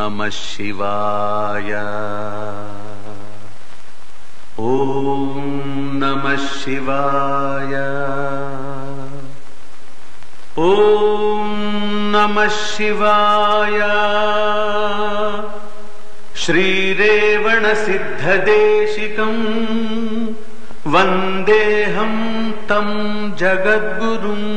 नमः शिवाय ॐ नमः शिवाय ॐ नमः शिवाय श्रीरेवणसिद्धदेशिकम् वन्देऽहं तं जगद्गुरुम्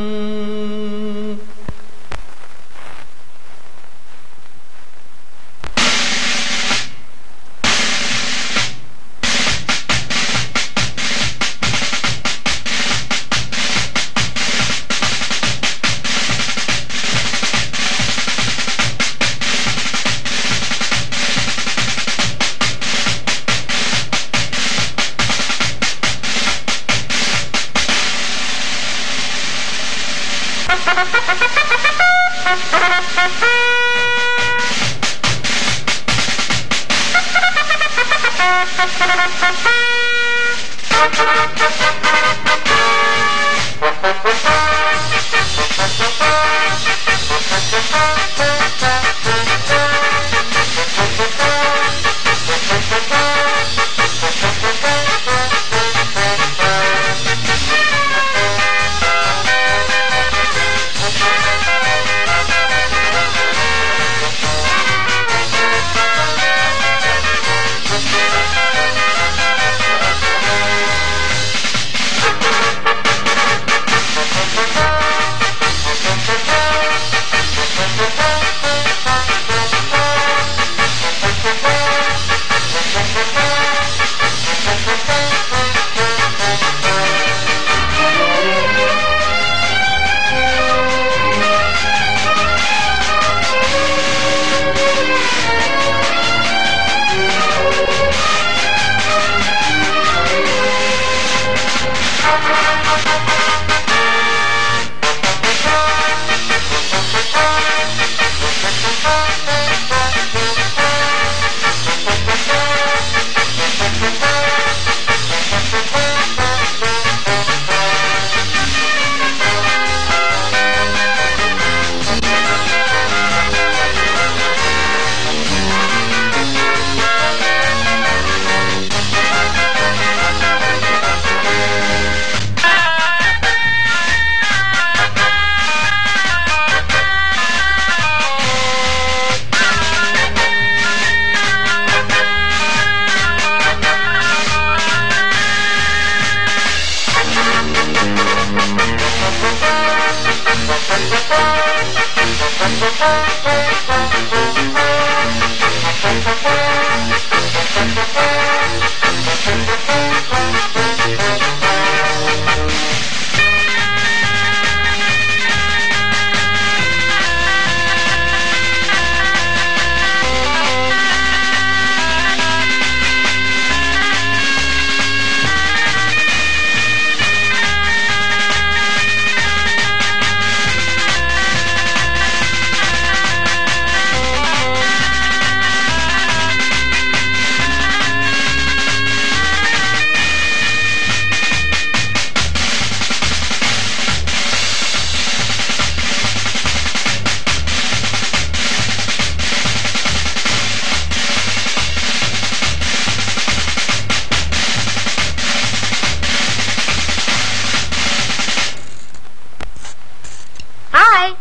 ಹಾಯ್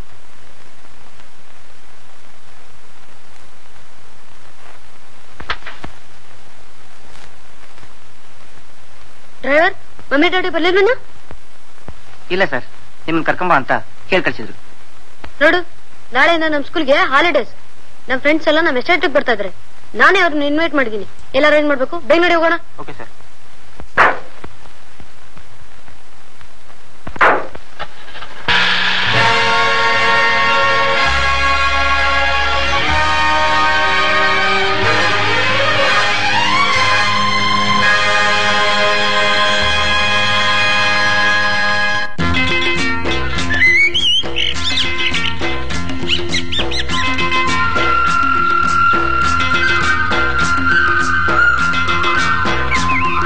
ಡ್ರೈವರ್ ಮಮ್ಮಿ ಡ್ಯಾಡಿ ಬರ್ಲಿಲ್ವೇನು ಇಲ್ಲ ಸರ್ ನಿಮ್ಮನ್ನ ಕರ್ಕೊಂಬ ಅಂತ ಕೇಳಿ ಕಳ್ಸಿದ್ರು ನೋಡು ನಾಳೆಯಿಂದ ನಮ್ ಸ್ಕೂಲ್ಗೆ ಹಾಲಿಡೇಸ್ ನಮ್ ಫ್ರೆಂಡ್ಸ್ ಎಲ್ಲ ನಮ್ ಎಸ್ಟೇಟ್ ಬರ್ತಾ ಇದಾರೆ ನಾನೇ ಅವ್ರನ್ನ ಇನ್ವೈಟ್ ಮಾಡಿದೀನಿ ಎಲ್ಲಾರು ಏನ್ ಮಾಡ್ಬೇಕು ಬೆಂಗಳೂರಿಗೆ ಹೋಗೋಣ ಓಕೆ ಸರ್ ಆ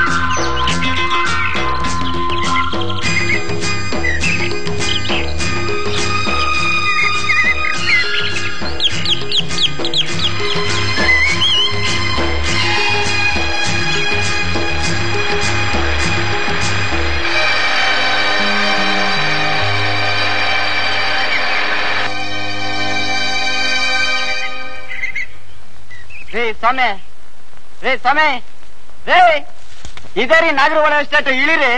ಸ್ವಾಮಿ ರೇ ಸ್ವಾಮಿ ರೇ ಇದೇ ರೀ ನಾಗರವಾಡ ಎಸ್ಟೇಟ್ ಇಳಿರಿ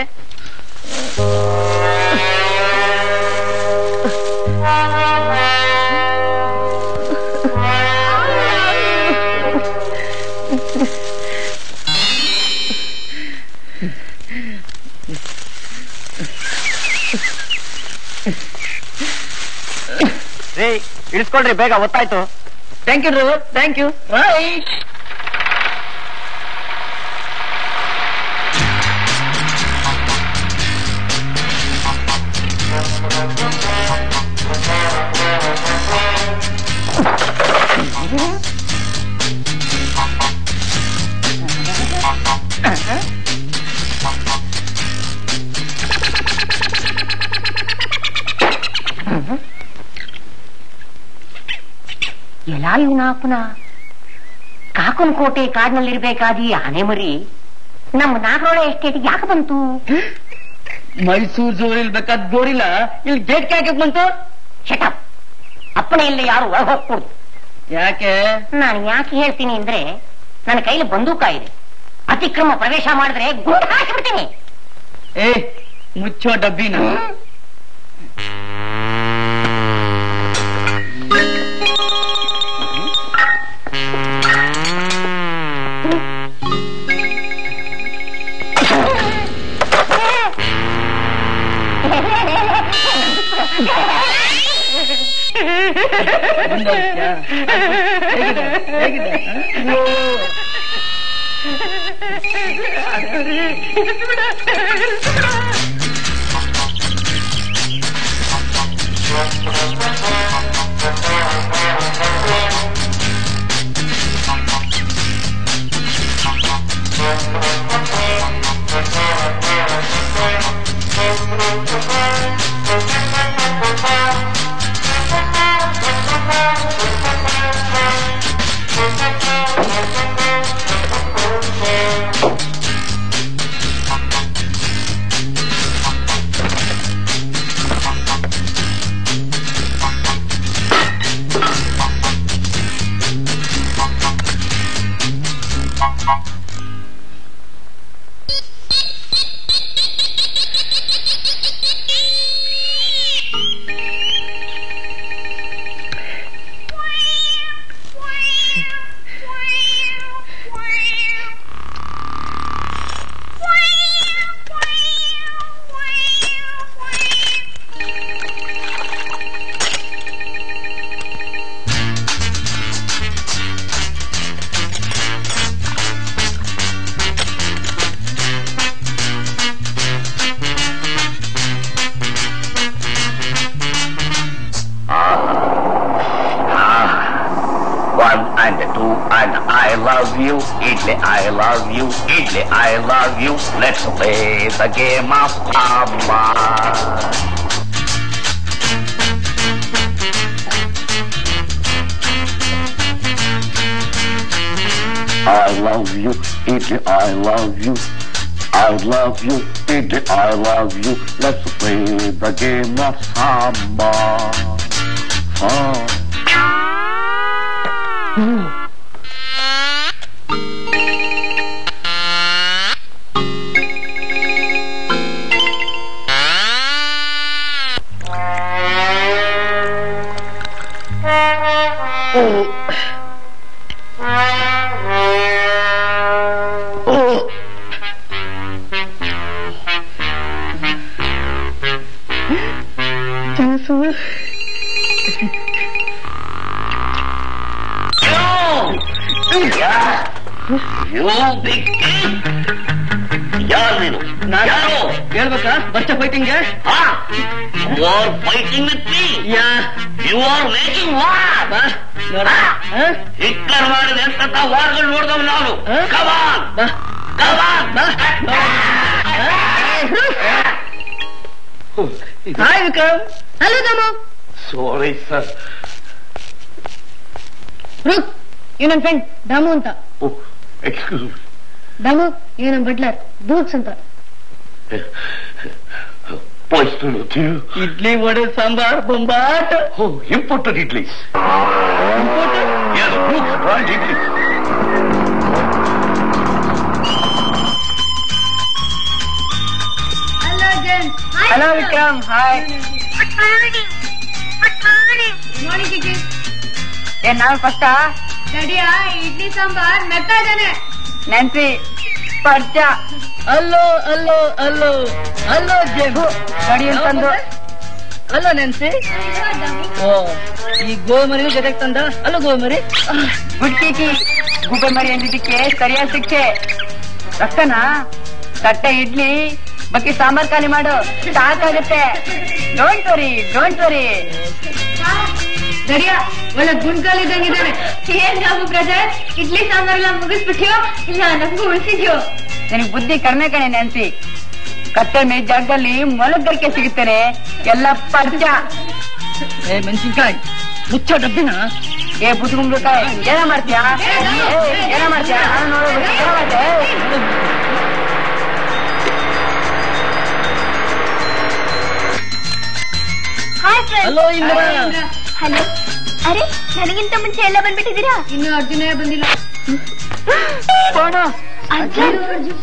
ರೀ ಇಳಿಸ್ಕೊಳ್ರಿ ಬೇಗ ಗೊತ್ತಾಯ್ತು thank you driver thank you right ಎಲ್ಲ ಇವನಾಪುನ ಕಾಕನ್ ಕೋಟೆ ಕಾಡಿನಲ್ಲಿರ್ಬೇಕಾದ ಈ ಆನೆ ಮರಿ ನಮ್ಮ ನಾಗರೋಳ ಎಸ್ಟೇಟ್ ಯಾಕೆ ಬಂತು ಮೈಸೂರು ಜೋರ್ ಇಲ್ಬೇಕಾದ್ ಗೋರಿಲ್ಲ ಇಲ್ಲಿ ಗೇಟ್ ಯಾಕೆ ಬಂತು ಶಟಪ್ ಅಪ್ಪಣೆ ಇಲ್ಲ ಯಾರು ಒಳಗೆ ಹೋಗ್ಕೊಡ್ತು ಯಾಕೆ ನಾನು ಯಾಕೆ ಹೇಳ್ತೀನಿ ಅಂದ್ರೆ ನನ್ನ ಕೈಲಿ ಬಂದೂಕ ಇದೆ ಅತಿಕ್ರಮ ಪ್ರವೇಶ ಮಾಡಿದ್ರೆ ಗುಂಡು ಹಾಕಿಬಿಡ್ತೀನಿ ಏ ಮುಚ್ಚೋ ಡಬ್ಬಿನ ಹೇಗಿದೆ ಹೇಗಿದೆ One and two and I love you, Idli, I love you, Idli, I love you. Let's play the game of Mama. I love you, Idli, I love you. I love you, Idli, I love you. Let's play the game of Samba. Oh. You big thief! ಯಾರು ನೀನು ಯಾರು ಹೇಳ್ಬೇಕಾ ಬಚ್ಚ ಫೈಟಿಂಗ್ಗೆ you are fighting with me ya you are making war ಬಾ ನೋಡ ಹ? Hitler ಮಾಡಿದ ಎಂತ ವಾರ್ಗಳು ನೋಡಿದವ್ ನಾನು ಹ? ಕಮಾನ್ ಬಾ ಕಮಾನ್ ಬಾ ಹಾಯ್ ವಿಕ್ರಮ್ ಹಲೋ ದಮು ಸಾರಿ ಸರ್ ರುಕ್ ಇವ್ ನನ್ ಫ್ರೆಂಡ್ ದಾಮು ಅಂತ ಎಕ್ಸ್ಕ್ಯೂಸ್ ದಾಮು ಇವ್ ನಮ್ ಬಟ್ಲರ್ ಬೂಟ್ಸ್ ಅಂತ ಪೋಯ್ಸ್ತು ಇಡ್ಲಿ ವಡೆ ಸಾಂಬಾರ್ ಬೊಂಬಾಟ್ ಓ imported idli Imported? Yes, books, right, idli Vikram hi ಏನ್ ನಾನು ಫಸ್ಟಾ ನಡಿಯಾ ಇಡ್ಲಿ ಸಾಂಬಾರ್ ಮೆತ್ತಾ ಇದ್ದಾನೆ ನೆನ್ಸಿ ಪರ್ಚ ಅಲ್ಲೋ ಅಲ್ಲೋ ಅಲ್ಲೋ ಅಲ್ಲೋ ಜೇಬು ಗಡಿ ಅಂತಂದು ಅಲ್ಲೋ ನೆನ್ಸಿ ಓ ಈ ಗೋಮರಿಗೂ ಜೊತೆಗೆ ತಂದ ಅಲ್ಲೋ ಗೋಮರಿ ಗುಡ್ಕೀಕಿ ಗುಬ್ಬೆ ಮರಿ ಅಂದಿದ್ದಕ್ಕೆ ಸರಿಯಾದ ಶಿಕ್ಷೆ ರಕ್ತನಾ ತಟ್ಟೆ ಇಡ್ಲಿ ಬಕ್ಕಿ ಸಾಂಬಾರ್ ಖಾಲಿ ಮಾಡು ಸಾಕಾಗುತ್ತೆ ಡೋಂಟ್ ವರಿ ಡೋಂಟ್ ವರಿ ನಡಿಯಾ ಒಳ್ಳೆ ಗುಂಡ್ಕಲ್ ಇದ್ದಂಗಿದ್ದಾನೆ ಏನ್ ನಾವು ಬ್ರದರ್ ಇಡ್ಲಿ ಸಾಂಬಾರೆಲ್ಲ ಮುಗಿಸ್ಬಿಟ್ಯೋ ಇಲ್ಲ ನಮಗೂ ಉಳಿಸಿದ್ಯೋ ನಿನಗ್ ಬುದ್ಧಿ ಕಡಿಮೆ ಕಣೆ ನೆನ್ಸಿ ಕತ್ತೆ ಮೇ ಜಾಗದಲ್ಲಿ ಮೊಲಗರಿಕೆ ಸಿಗುತ್ತಾರೆ ಎಲ್ಲ ಪರ್ಚ ಏ ಮೆಣಸಿನ್ಕಾಯಿ ಮುಚ್ಚೋ ಡಬ್ಬಿನ ಏ ಬುದ್ಧಿಗುಂಬ್ಳಕಾಯ್ ಏನ ಮಾಡ್ತೀಯಾ ಏ, ಏನ ಮಾಡ್ತೀಯಾ ನಾನು ನೋಡೋದು ಏನ ಮಾಡ್ತೀಯ ಹಲೋ ಇಂದ್ರ ಹಲೋ ಅರೆ ನನಗಿಂತ ಮುಂಚೆ ಎಲ್ಲ ಬಂದ್ಬಿಟ್ಟಿದ್ದೀರಾ ಇನ್ನು ಅರ್ಜುನೇ ಬಂದಿಲ್ಲ phone Arjun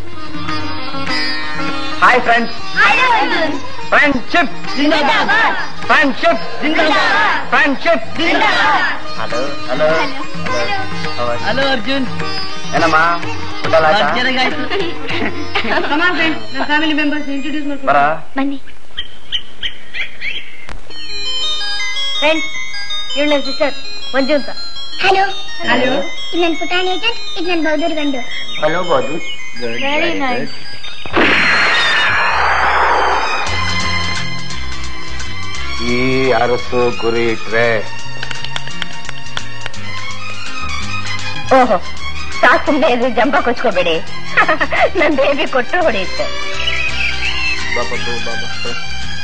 hi friends hello Arjun friendship ಜಿಂದಾಬಾದ್ ಫ್ರೆಂಡ್ಶಿಪ್ ಜಿಂದಾಬಾದ್ ಫ್ರೆಂಡ್ಶಿಪ್ ಜಿಂದಾಬಾದ್ ಹಲೋ ಹಲೋ ಹಲೋ ಅರ್ಜುನ್ ಏನಮ್ಮ ಊಟ ಎಲ್ಲ ಆಯ್ತಾ? ಚೆನ್ನಾಗಾಯ್ತು ಕಮಾನ್ ಫ್ರೆಂಡ್ ನಮ್ಮ ಫ್ಯಾಮಿಲಿ ಮೆಂಬರ್ಸ್ ಇಂಟ್ರೊಡ್ಯೂಸ್ ಬರ ಮಾಡ್ಕೊಂಡು ಬನ್ನಿ ಫ್ರೆಂಡ್ಸ್ ಇವಳು ನನ್ನ ಸಿಸ್ಟರ್ ಮಂಜು ಅಂತ ಹಲೋ ಹಲೋ ಇದು ನನ್ನ ಪುಟಾಣಿ ಏಜೆಂಟ್ ಇದು ನನ್ನ ಬೌದ್ಧರ ಗಂಡು ಹಲೋ ಬೋದು ವೆರಿ ನೈಸ್ ಈ ಅರಸು ಗುರಿ ಇಟ್ರೆ ಓಹೋ ಸಾಕ್ ಸುಮ್ನೆ ಇದು ಜಂಬ ಕೊಚ್ಕೋಬೇಡಿ ನನ್ ಬೇಬಿ ಕೊಟ್ಟರು ಹೊಡೆಯುತ್ತೆ ಬಾಬಾ ಬಾಬಾ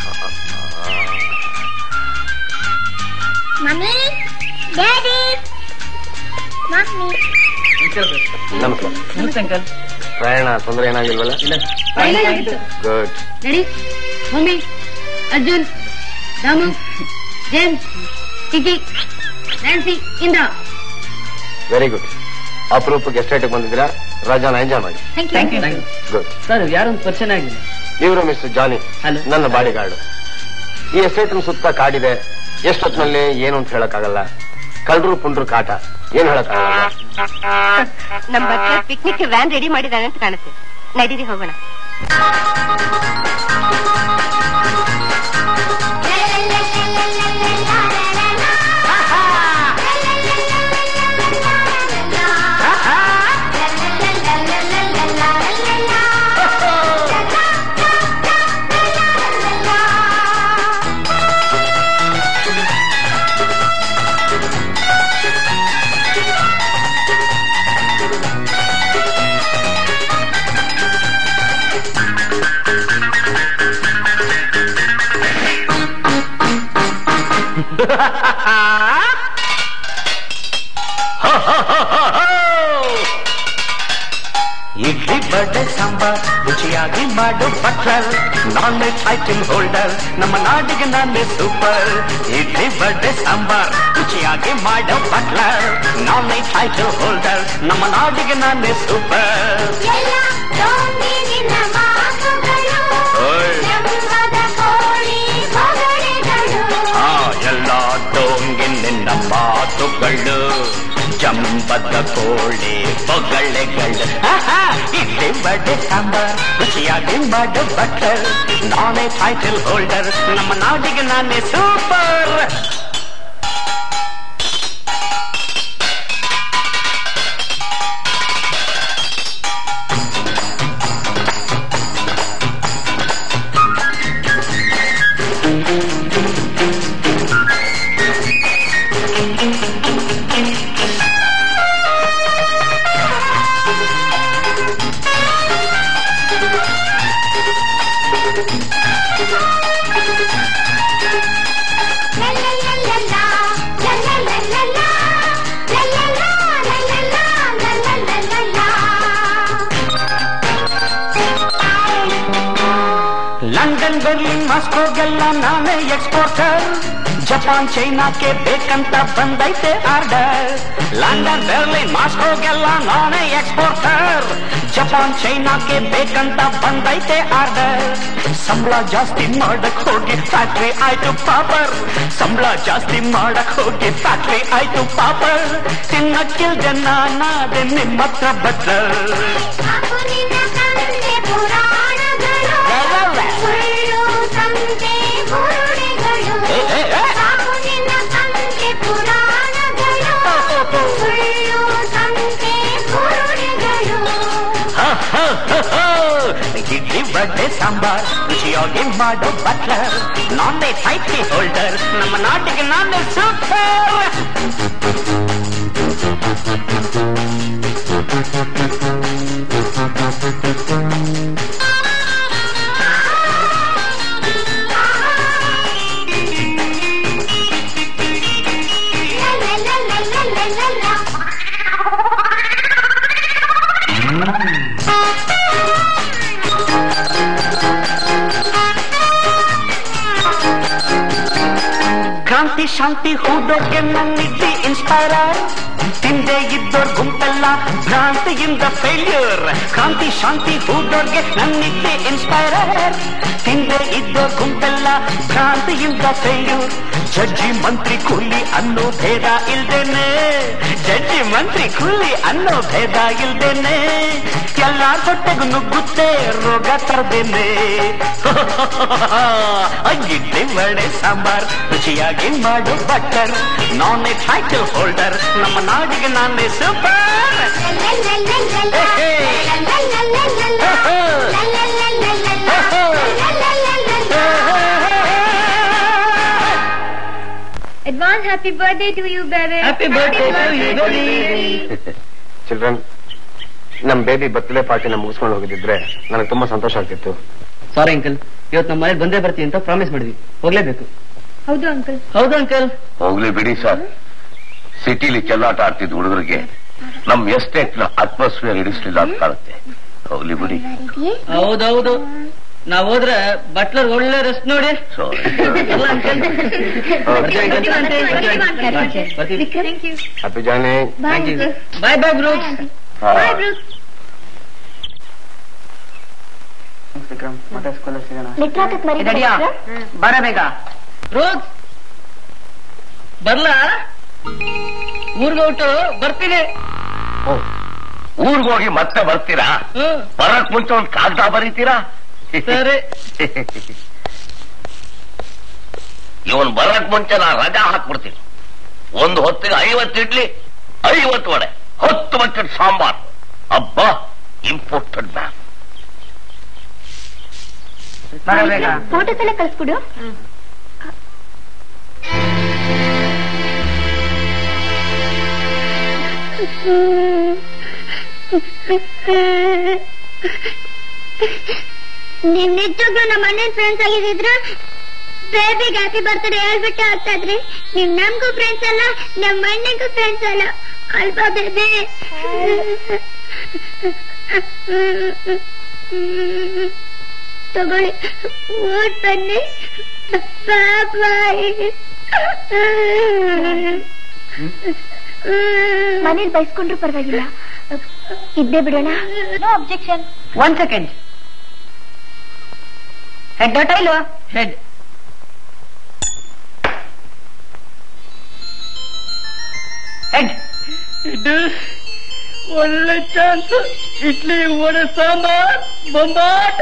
ಮಮ್ಮಿ ಡ್ಯಾಡಿ ಮಮ್ಮಿ ನಮಸ್ಕಾರ ನಮಸ್ತೆ ಅಂಕಲ್ ಪ್ರಯಾಣ ತೊಂದರೆ ಏನಾಗಿಲ್ವಲ್ಲ good ready mummy Arjun Ramu James Kiki Nancy Indra very good ಅಪರೂಪಕ್ಕೆ ಎಸ್ಟೇಟ್ಗೆ ಬಂದಿದ್ದೀರಾ ರಜಾನ ಎಂಜಾಯ್ ಮಾಡಿ ಥ್ಯಾಂಕ್ ಯು ಗುಡ್ ಸರ್ ಯಾರೊಂದು ಪರಿಚಯ ಆಗಿಲ್ಲ ಇವರು ಮಿಸ್ಟರ್ ಜಾನಿ Hello. ನನ್ನ ಬಾಡಿ ಗಾರ್ಡ್ ಈ ಎಸ್ಟೇಟಿನ ಸುತ್ತ ಕಾಡಿದೆ ಎಷ್ಟೊತ್ತಿನಲ್ಲಿ ಏನು ಅಂತ ಹೇಳಕ್ಕಾಗಲ್ಲ ಕಳ್ರು ಪುಂಡ್ರು ಕಾಟ ಏನ್ ಹೇಳಕ್ಕಾಗಲ್ಲ ನಮ್ ಬಟ್ಲ ಪಿಕ್ನಿಕ್ ವ್ಯಾನ್ ರೆಡಿ ಮಾಡಿದಾನೆ ಅಂತ ಕಾಣುತ್ತೆ ನಡೀರಿ ಹೋಗೋಣ ಇಡ್ಲಿ ಬಡೆ ಸಾಂಬಾರ್ ರುಚಿಯಾಗಿ ಮಾಡು ಬಟ್ಲರ್ ನಾನೇ ಟೈಟಲ್ ಹೋಲ್ಡರ್ ನಮ್ಮ ನಾಡಿಗೆ ನಾನೇ ಸೂಪರ್ ಇಡ್ಲಿ ಬಡೆ ಸಾಂಬಾರ್ ರುಚಿಯಾಗಿ ಮಾಡು ಬಟ್ಲರ್ ನಾನೇ ಟೈಟಲ್ ಹೋಲ್ಡರ್ ನಮ್ಮ ನಾಡಿಗೆ ನಾನೇ ಸೂಪರ್ ಎಲ್ಲ ಡೋಂಗಿನ ಮಾತುಗಳು ಓಯ್. ನೆಮ್ಮದ ಕೋಳಿ ಬಗಡೆಗಳು ಆ ಎಲ್ಲ ಡೋಂಗಿ ನಿನ್ನ ಮಾತುಗಳು ಜಂಬದ ಕೋಳಿ ಬೊಗಳೆಗಳು ಆಹಾ, ಇಡ್ಲಿ ಬಡೆ ಸಾಂಬಾರ್ ರುಚಿಯಾಗಿ ಮಾಡು ಬಟ್ಲರ್ ನಾನೇ ಟೈಟಲ್ ಹೋಲ್ಡರ್ ನಮ್ಮ ನಾಡಿಗೆ ನಾನೇ ಸೂಪರ್ ಲಂಡನ್ ಬರ್ಲಿನ್ ಮಾಸ್ಕೋಗೆಲ್ಲ ನಾನೇ ಎಕ್ಸ್ಪೋರ್ಟರ್ ಜಪಾನ್ ಚೈನಾಕ್ಕೆ ಬೇಕಂತ ಬಂದೈತೆ ಆರ್ಡರ್ ಲಂಡನ್ ಬೆರ್ಲಿನ್ ಮಾಸ್ಕೋಗೆಲ್ಲ ನಾನೇ ಎಕ್ಸ್ಪೋರ್ಟರ್ ಜಪಾನ್ ಚೈನಾಕ್ಕೆ ಬೇಕಂತ ಬಂದೈತೆ ಆರ್ಡರ್ ಸಂಬಳ ಜಾಸ್ತಿ ಮಾಡಕ್ ಹೋಗಿ ಫ್ಯಾಕ್ಟ್ರಿ ಆಯ್ತು ಪಾಪರ್ ಸಂಬಳ ಜಾಸ್ತಿ ಮಾಡಕ್ ಹೋಗಿ ಫ್ಯಾಕ್ಟ್ರಿ ಆಯ್ತು ಪಾಪರ್ ತಿನ್ನಕ್ಕಿಲ್ದೆ ನಾನಾದೆ ನಿಮ್ಮ ಹತ್ರ ಬಟ್ಲರ್ ಏ, ಏ, ಏ. ಹ, ಹ, ಹ, ಹ. ಇಡ್ಲಿ ಬಡ್ಡೆ ಸಾಂಬಾರ್ ರುಚಿಯಾಗಿ ಮಾಡೋ ಬಟ್ಲರ್ ನಾನೇ ಟೈಟ್ಲಿ ಹೋಲ್ಡರ್ ನಮ್ಮ ನಾಟಿಗೆ ನಾನೇ ಸೂಪರ್ ಕ್ರಾಂತಿ ಶಾಂತಿ ಹೂಡೋಕೆ ನನ್ನಿದ್ದಿ ಇನ್ಸ್ಪೈರರ್ ತಿಂದೆ ಇದ್ದೋರ್ ಗುಂಪೆಲ್ಲ ಭ್ರಾಂತಿಯಿಂದ ಫೇಲ್ಯೂರ್ ಕ್ರಾಂತಿ ಶಾಂತಿ ಹೂಡೋರ್ಗೆ ನನ್ನಿದ್ದಿ ಇನ್ಸ್ಪೈರರ್ ತಿಂದೆ ಇದ್ದೋರ್ ಗುಂಪೆಲ್ಲ ಭ್ರಾಂತಿಯಿಂದ ಫೇಲ್ಯೂರ್ ಜಡ್ಜಿ ಮಂತ್ರಿ ಕೂಲಿ ಅನ್ನೋ ಭೇದ ಇಲ್ದೇನೆ ಜಡ್ಜಿ ಮಂತ್ರಿ ಕೂಲಿ ಅನ್ನೋ ಭೇದ ಇಲ್ದೇನೆ ಎಲ್ಲಾರ್ ಹೊಟ್ಟೆಗೂ ನುಗ್ಗುತ್ತೆ ರೋಗ ತರದೇನೆ ಇಡ್ಲಿ ವಡೆ ಸಾಂಬಾರ್ ರುಚಿಯಾಗಿ ಮಾಡು ಬಟರ್ ನಾನೇ ಟೈಟಲ್ ಹೋಲ್ಡರ್ ನಮ್ಮ ನಾಡಿಗೆ ನಾನೇ super Advance happy birthday to you, baby. Happy birthday to you, baby. Children ನಮ್ ಬೇಬಿ ಬರ್ತ್ಡೇ ಪಾರ್ಟಿನ ಮುಗಿಸ್ಕೊಂಡು ಹೋಗಿದ್ರೆ ನನಗೆ ತುಂಬಾ ಸಂತೋಷ ಆಗ್ತಿತ್ತು ಸಾರಿ ಅಂಕಲ್ ಇವತ್ತು ನಮ್ಮ ಮನೆಗೆ ಬಂದೇ ಬರ್ತೀನಿ ಅಂತ ಪ್ರಾಮಿಸ್ ಮಾಡಿದ್ವಿ ಹೋಗ್ಲೇಬೇಕು ಹೌದು ಅಂಕಲ್ ಹೌದು ಅಂಕಲ್ ಹೋಗ್ಲಿ ಬಿಡಿ ಸರ್ ಸಿಟಿಲಿ ಚೆಲ್ಲಾಟ ಆಡ್ತಿದ್ ಹುಡುಗರಿಗೆ ನಮ್ ಎಸ್ಟೇಟ್ ನ ಅಟ್ಮಾಸ್ಫಿಯರ್ ಹಿಡಿಸ್ಲಿಲ್ಲ ಅಂತ ಕಾಣುತ್ತೆ ಹೋಗ್ಲಿ ಬಿಡಿ ಹೌದೌದು ನಾವ್ ಹೋದ್ರೆ ಬಟ್ಲರ್ ಒಳ್ಳೆ ರೆಸ್ಟ್ ನೋಡಿ Sorry. ಅಲ್ಲ ಅಂಕಲ್ ಬರ್ತೀವಿ ಅಂಕಲ್ ಬರ್ತೀವಿ Thank you. Happy Johnny thank you bye bye Brooks Bye, Bruce. Letter ಹಾಕಕ್ ಇದಡಿಯಾ ಬರ ಬೇಗ ಬ್ರೂಕ್ಸ್ ಬರ್ಲಾ ಊರ್ಗೆ ಹೊಟ್ಟು ಬರ್ತೀನಿ ಊರ್ಗೋಗಿ ಮತ್ತೆ ಬರ್ತೀರಾ ಹ್ಮ್ ಬರಕ್ ಮುಂಚೆ ಒಂದ್ ಕಾಗದ ಬರೀತೀರಾ ಸರಿ ಇವನ್ ಬರಕ್ ಮುಂಚೆ ನಾ ರಜಾ ಹಾಕ್ಬಿಡ್ತೀನಿ ಒಂದು ಹೊತ್ತಿಗೆ ಐವತ್ತು ಇಡ್ಲಿ ಐವತ್ತು ವಡೆ ಹತ್ತು ಬಕೆಟ್ ಸಾಂಬಾರ್ ಅಬ್ಬಾ ಇಂಪೋರ್ಟೆಡ್ ಮ್ಯಾಮ್ ಬರ ಬೇಗ ಫೋಟೋಸ್ ಎಲ್ಲ ಕಳ್ಸ್ಕೊಡು ನೀವ್ ನಿಜವಾಗ್ಲೂ ನಮ್ಮ ಅಣ್ಣನ್ ಫ್ರೆಂಡ್ಸ್ ಆಗಿದ್ರೆ ಬೇಬಿಗೆ ಹ್ಯಾಪಿ ಬರ್ತ್ಡೇ ಹೇಳ್ಬಿಟ್ಟೆ ಆಗ್ತಾ ಇದ್ರಿ ನೀವ್ ನಮ್ಗೂ ಫ್ರೆಂಡ್ಸ್ ಅಲ್ಲ ನಮ್ಮ ಅಣ್ಣಗೂ ಫ್ರೆಂಡ್ಸ್ ಅಲ್ಲ ಅಲ್ವಾ ಬೇಬಿ ತಗೊಳ್ಳಿ ಓಟ್ ಬನ್ನಿ ಮನೇಲಿ ಬೈಸ್ಕೊಂಡ್ರು ಪರವಾಗಿಲ್ಲ ಇದ್ದೇ ಬಿಡೋಣ no objection one second head tail head head ಇದು ಒಳ್ಳೆ ಚಾನ್ಸ್ ಇಡ್ಲಿ ವಡೆ ಸಾಂಬಾರ್ ಬೊಂಬಾಟ್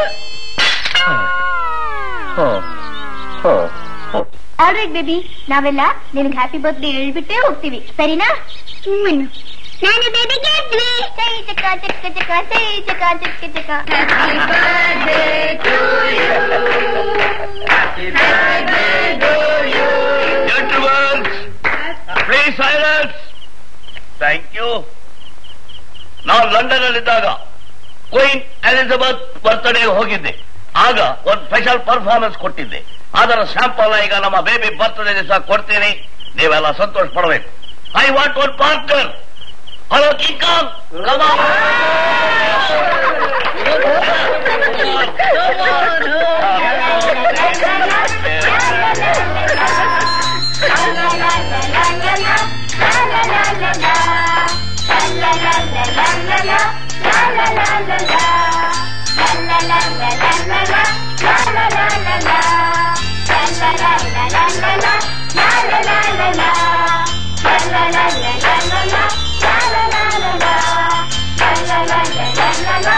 ಆಲ್ರೈಟ್ ಬೇಬಿ ನಾವೆಲ್ಲ ನಿನಗೆ ಹ್ಯಾಪಿ ಬರ್ತ್ಡೇ ಹೇಳ್ಬಿಟ್ಟೇ ಹೋಗ್ತೀವಿ ಸರಿನಾ ಹ್ಮ್ ನಾನು ಬೇಬಿಗೆ ಇಡ್ಲಿ ಸೈ ಚಕ ಚಕ ಚಕ ಸೈ ಚಕ ಚಕ ಚಕ ಪ್ಲೀಸ್ ಸೈಲೆನ್ಸ್ ಥ್ಯಾಂಕ್ ಯು ನಾವು ಲಂಡನ್ ಅಲ್ಲಿದ್ದಾಗ ಕ್ವೀನ್ ಎಲಿಜಬೆತ್ ಬರ್ತ್ಡೇ ಹೋಗಿದ್ದೆ ಆಗ ಒಂದು ಸ್ಪೆಷಲ್ ಪರ್ಫಾರ್ಮೆನ್ಸ್ ಕೊಟ್ಟಿದ್ದೆ ಅದರ ಸ್ಯಾಂಪಲ್ ಈಗ ನಮ್ಮ ಬೇಬಿ ಬರ್ತ್ಡೇ ದಿವಸ ಕೊಡ್ತೀನಿ ನೀವೆಲ್ಲ ಸಂತೋಷ ಪಡಬೇಕು I want one partner hello King Kong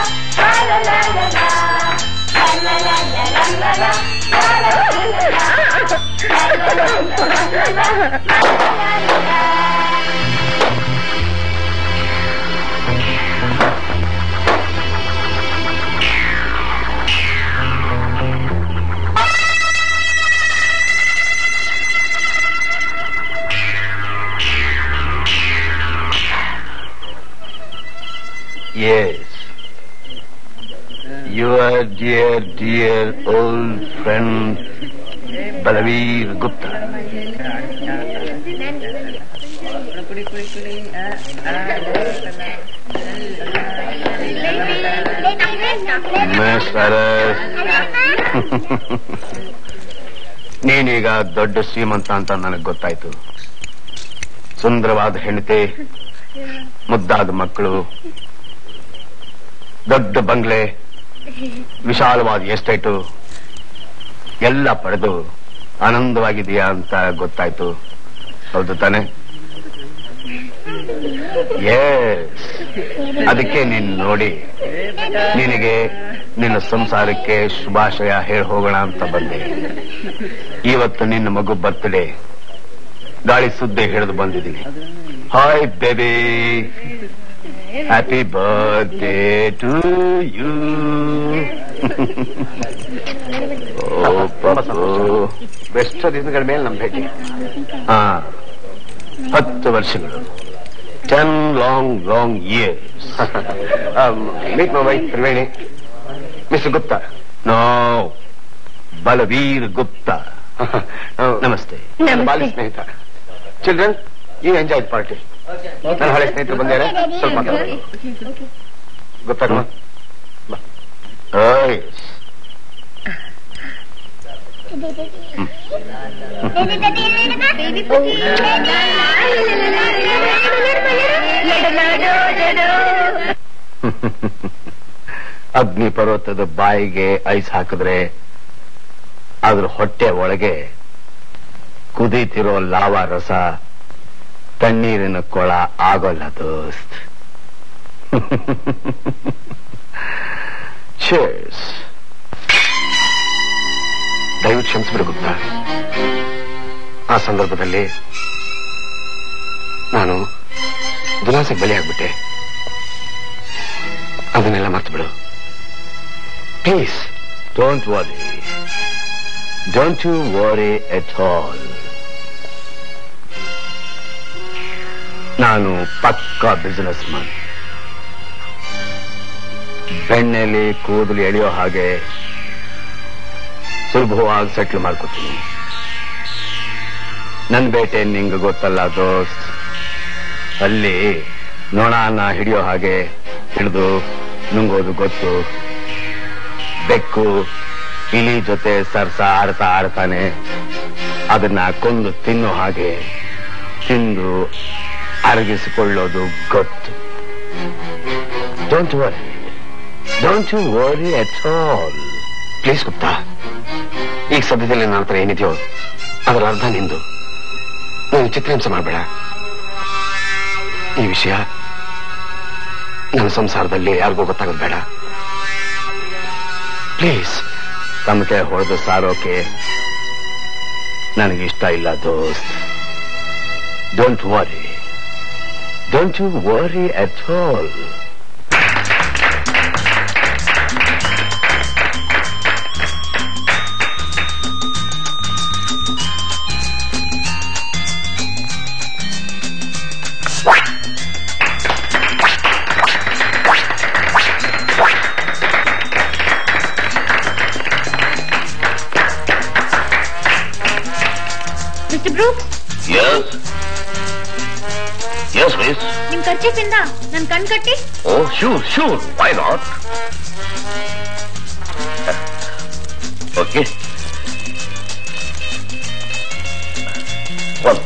Yes. Your dear, dear old friend, Balaveer Gupta. ಕುಡಿ ಕುಡಿ ಕುಡಿ ಆ, ಆ, Mistress. ನೀನೀಗ ದೊಡ್ಡ ಶ್ರೀಮಂತ ಅಂತ ನನಗೆ ಗೊತ್ತಾಯ್ತು ಸುಂದರವಾದ ಹೆಂಡತಿ ಮುದ್ದಾದ ಮಕ್ಕಳು ದೊಡ್ಡ ಬಂಗ್ಲೆ ವಿಶಾಲವಾದ ಎಸ್ಟೇಟು ಎಲ್ಲ ಪಡೆದು ಆನಂದವಾಗಿದೆಯಾ ಅಂತ ಗೊತ್ತಾಯ್ತು ಹೌದು ತಾನೆ ಎಸ್ ಅದಕ್ಕೆ ನೀನ್ ನೋಡಿ ನಿನಗೆ ನಿನ್ನ ಸಂಸಾರಕ್ಕೆ ಶುಭಾಶಯ ಹೇಳಿ ಹೋಗೋಣ ಅಂತ ಬಂದೆ ಇವತ್ತು ನಿನ್ನ ಮಗು ಬರ್ತ್ಡೇ ಗಾಳಿ ಸುದ್ದಿ ಹಿಡಿದು ಬಂದಿದ್ದೀನಿ hi baby happy birthday to you best ದಿನಗಳ ಮೇಲೆ ನಮ್ಮ ಭೇಟಿ ಹಾ ಹತ್ತು ವರ್ಷಗಳು ten long long years meet my wife Triveni mister Gupta no Balveer Gupta ನಮಸ್ತೆ ನನ್ನ ಬಾಲ್ಯ ಸ್ನೇಹಿತ ಚಿಲ್ಡ್ರನ್ ಯು ಎಂಜಾಯ್ ಪಾರ್ಟಿ ನನ್ನ ಹಳೆ ಸ್ನೇಹಿತರು ಬಂದಿದ್ದಾರೆ ಸ್ವಲ್ಪ ಮಾತಾಡೋಣ. ಗೊತ್ತಾ ಕಣ ಅಗ್ನಿ ಪರ್ವತದ ಬಾಯಿಗೆ ಐಸ್ ಹಾಕಿದ್ರೆ ಅದ್ರ ಹೊಟ್ಟೆ ಒಳಗೆ ಕುದೀತಿರೋ ಲಾವಾ ರಸ ತಣ್ಣೀರಿನ ಕೊಳ ಆಗೋಲ್ಲ ದೋಸ್ತ್ Cheers. ದಯವಿಟ್ಟು ಕ್ಷಮಿಸ್ಬಿಡು ಗುಪ್ತಾ ಆ ಸಂದರ್ಭದಲ್ಲಿ ನಾನು ದುಲಾಸೆಗೆ ಬಲಿಯಾಗ್ಬಿಟ್ಟೆ ಅದನ್ನೆಲ್ಲ ಮರ್ತು ಬಿಡು please don't worry don't you worry at all ನಾನು ಪಕ್ಕಾ ಬಿಸಿನೆಸ್ ಮ್ಯಾನ್ ಬೆಣ್ಣೆಲಿ ಕೂದಲು ಎಳೆಯೋ ಹಾಗೆ ಸುಲಭವಾಗಿ ಸೆಟ್ಲ್ ಮಾಡ್ಕೋತೀನಿ ನನ್ ಬೇಟೆ ನಿಂಗೆ ಗೊತ್ತಲ್ಲ ದೋಸ್ತ್ ಅಲ್ಲಿ ನೊಣನ ಹಿಡಿಯೋ ಹಾಗೆ ಹಿಡಿದು ನುಂಗೋದು ಗೊತ್ತು ಬೆಕ್ಕು ಇಲಿ ಜೊತೆ ಸರ್ಸ ಆಡ್ತಾ ಆಡ್ತಾನೆ ಅದನ್ನ ಕೊಂದು ತಿನ್ನೋ ಹಾಗೆ ತಿಂದು ಅರಗಿಸಿಕೊಳ್ಳೋದು ಗೊತ್ತು don't worry don't you worry at all please Gupta ಈಗ ಸದ್ಯದಲ್ಲಿ ನನ್ನ ಹತ್ರ ಏನಿದೆಯೋ ಅದರ ಅರ್ಧ ನಿಂದು ನೀನು ಚಿತ್ರಹಿಂಸೆ ಮಾಡಬೇಡ ಈ ವಿಷಯ ನನ್ನ ಸಂಸಾರದಲ್ಲಿ ಯಾರಿಗೂ ಗೊತ್ತಾಗೋದು ಬೇಡ ಪ್ಲೀಸ್ ತಮಗೆ ಹೊಡೆದು ಸಾರೋಕೆ ನನಗಿಷ್ಟ ಇಲ್ಲ ದೋಸ್ತ್ don't worry don't you worry at all mister Brooks yes yes miss ನಿಮ್ ಖರ್ಚಿಪಿಂದ ನನ್ ಕಣ್ ಕಟ್ಟಿ oh sure sure why not okay one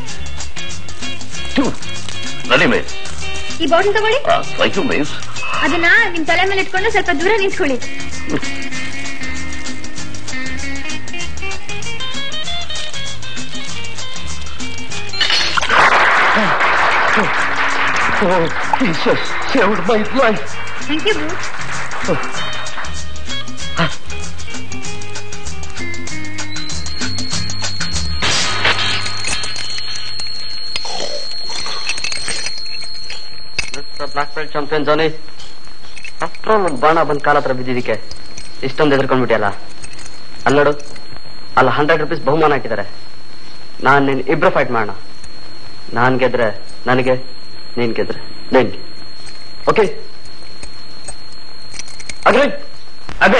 two ನಡಿ ಮಿಸ್ ಈ ಬಾಟಲ್ ತಗೊಳ್ಳಿ ಥ್ಯಾಂಕ್ ಯು ಮಿಸ್ ಅದನ್ನ ನಿಮ್ ತಲೆ ಮೇಲೆ ಇಟ್ಕೊಂಡು ಸ್ವಲ್ಪ ದೂರ ನಿಂತ್ಕೊಳ್ಳಿ Oh, Jesus saved my life. Thank you Brooks black belt champion Johnny after all ಒಂದು ಬಾಣ ಬಂದ್ ಕಾಲ ಹತ್ರ ಬಿದ್ದಿದ್ದಕ್ಕೆ ಇಷ್ಟೊಂದು ಎದ್ರಕೊಂಡ್ಬಿಟ್ಟಿಯಲ್ಲ ಅಲ್ಲಿ ನೋಡು ಅಲ್ಲಿ ಹಂಡ್ರೆಡ್ ರುಪೀಸ್ ಬಹುಮಾನ ಹಾಕಿದ್ದಾರೆ ನಾನ್ ನೀನ್ ಇಬ್ರು ಫೈಟ್ ಮಾಡೋಣ ನಾನ್ ಗೆದ್ರೆ ನನಗೆ ನೀನ್ ಗೆದ್ರೆ ನಿನ್ಗೆ ಓಕೆ ಅಗ್ರಿ ಅದೇ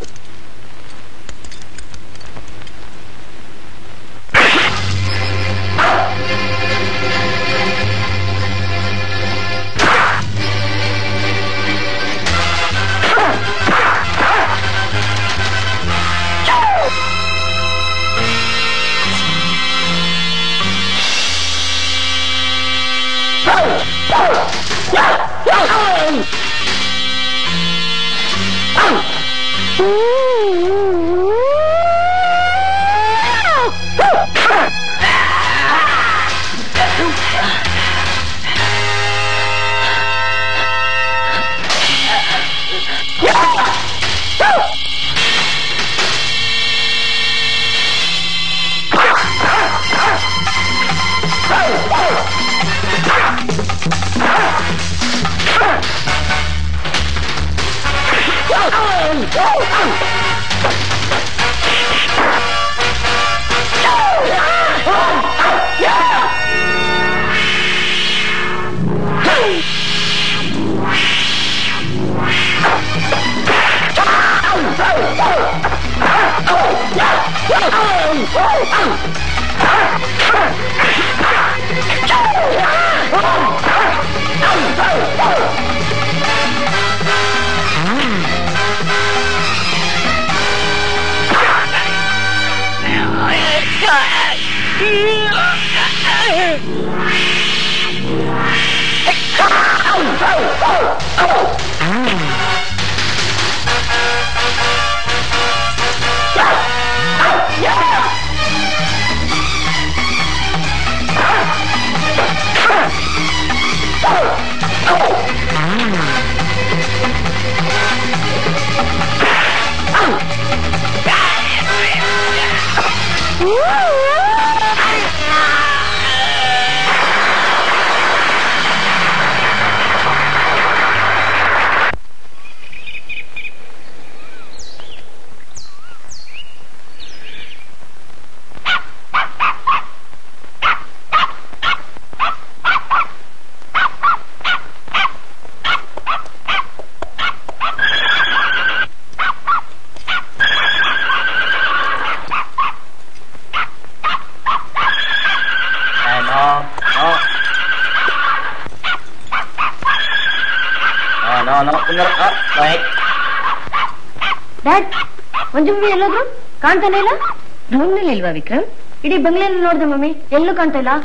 ಡ್ಯಾಡ್ ಮಂಜು ಮಮ್ಮಿ ಎಲ್ಲೋದ್ರು ಕಾಣ್ತಾನೆ ಇಲ್ಲ ರೂಮ್ನಲ್ಲಿ ಇಲ್ವಾ ವಿಕ್ರಮ್ ಇಡೀ ಬಂಗ್ಲೆಯಲ್ಲಿ ನೋಡ್ದೆ ಮಮ್ಮಿ ಎಲ್ಲೂ ಕಾಣ್ತಾ ಇಲ್ಲ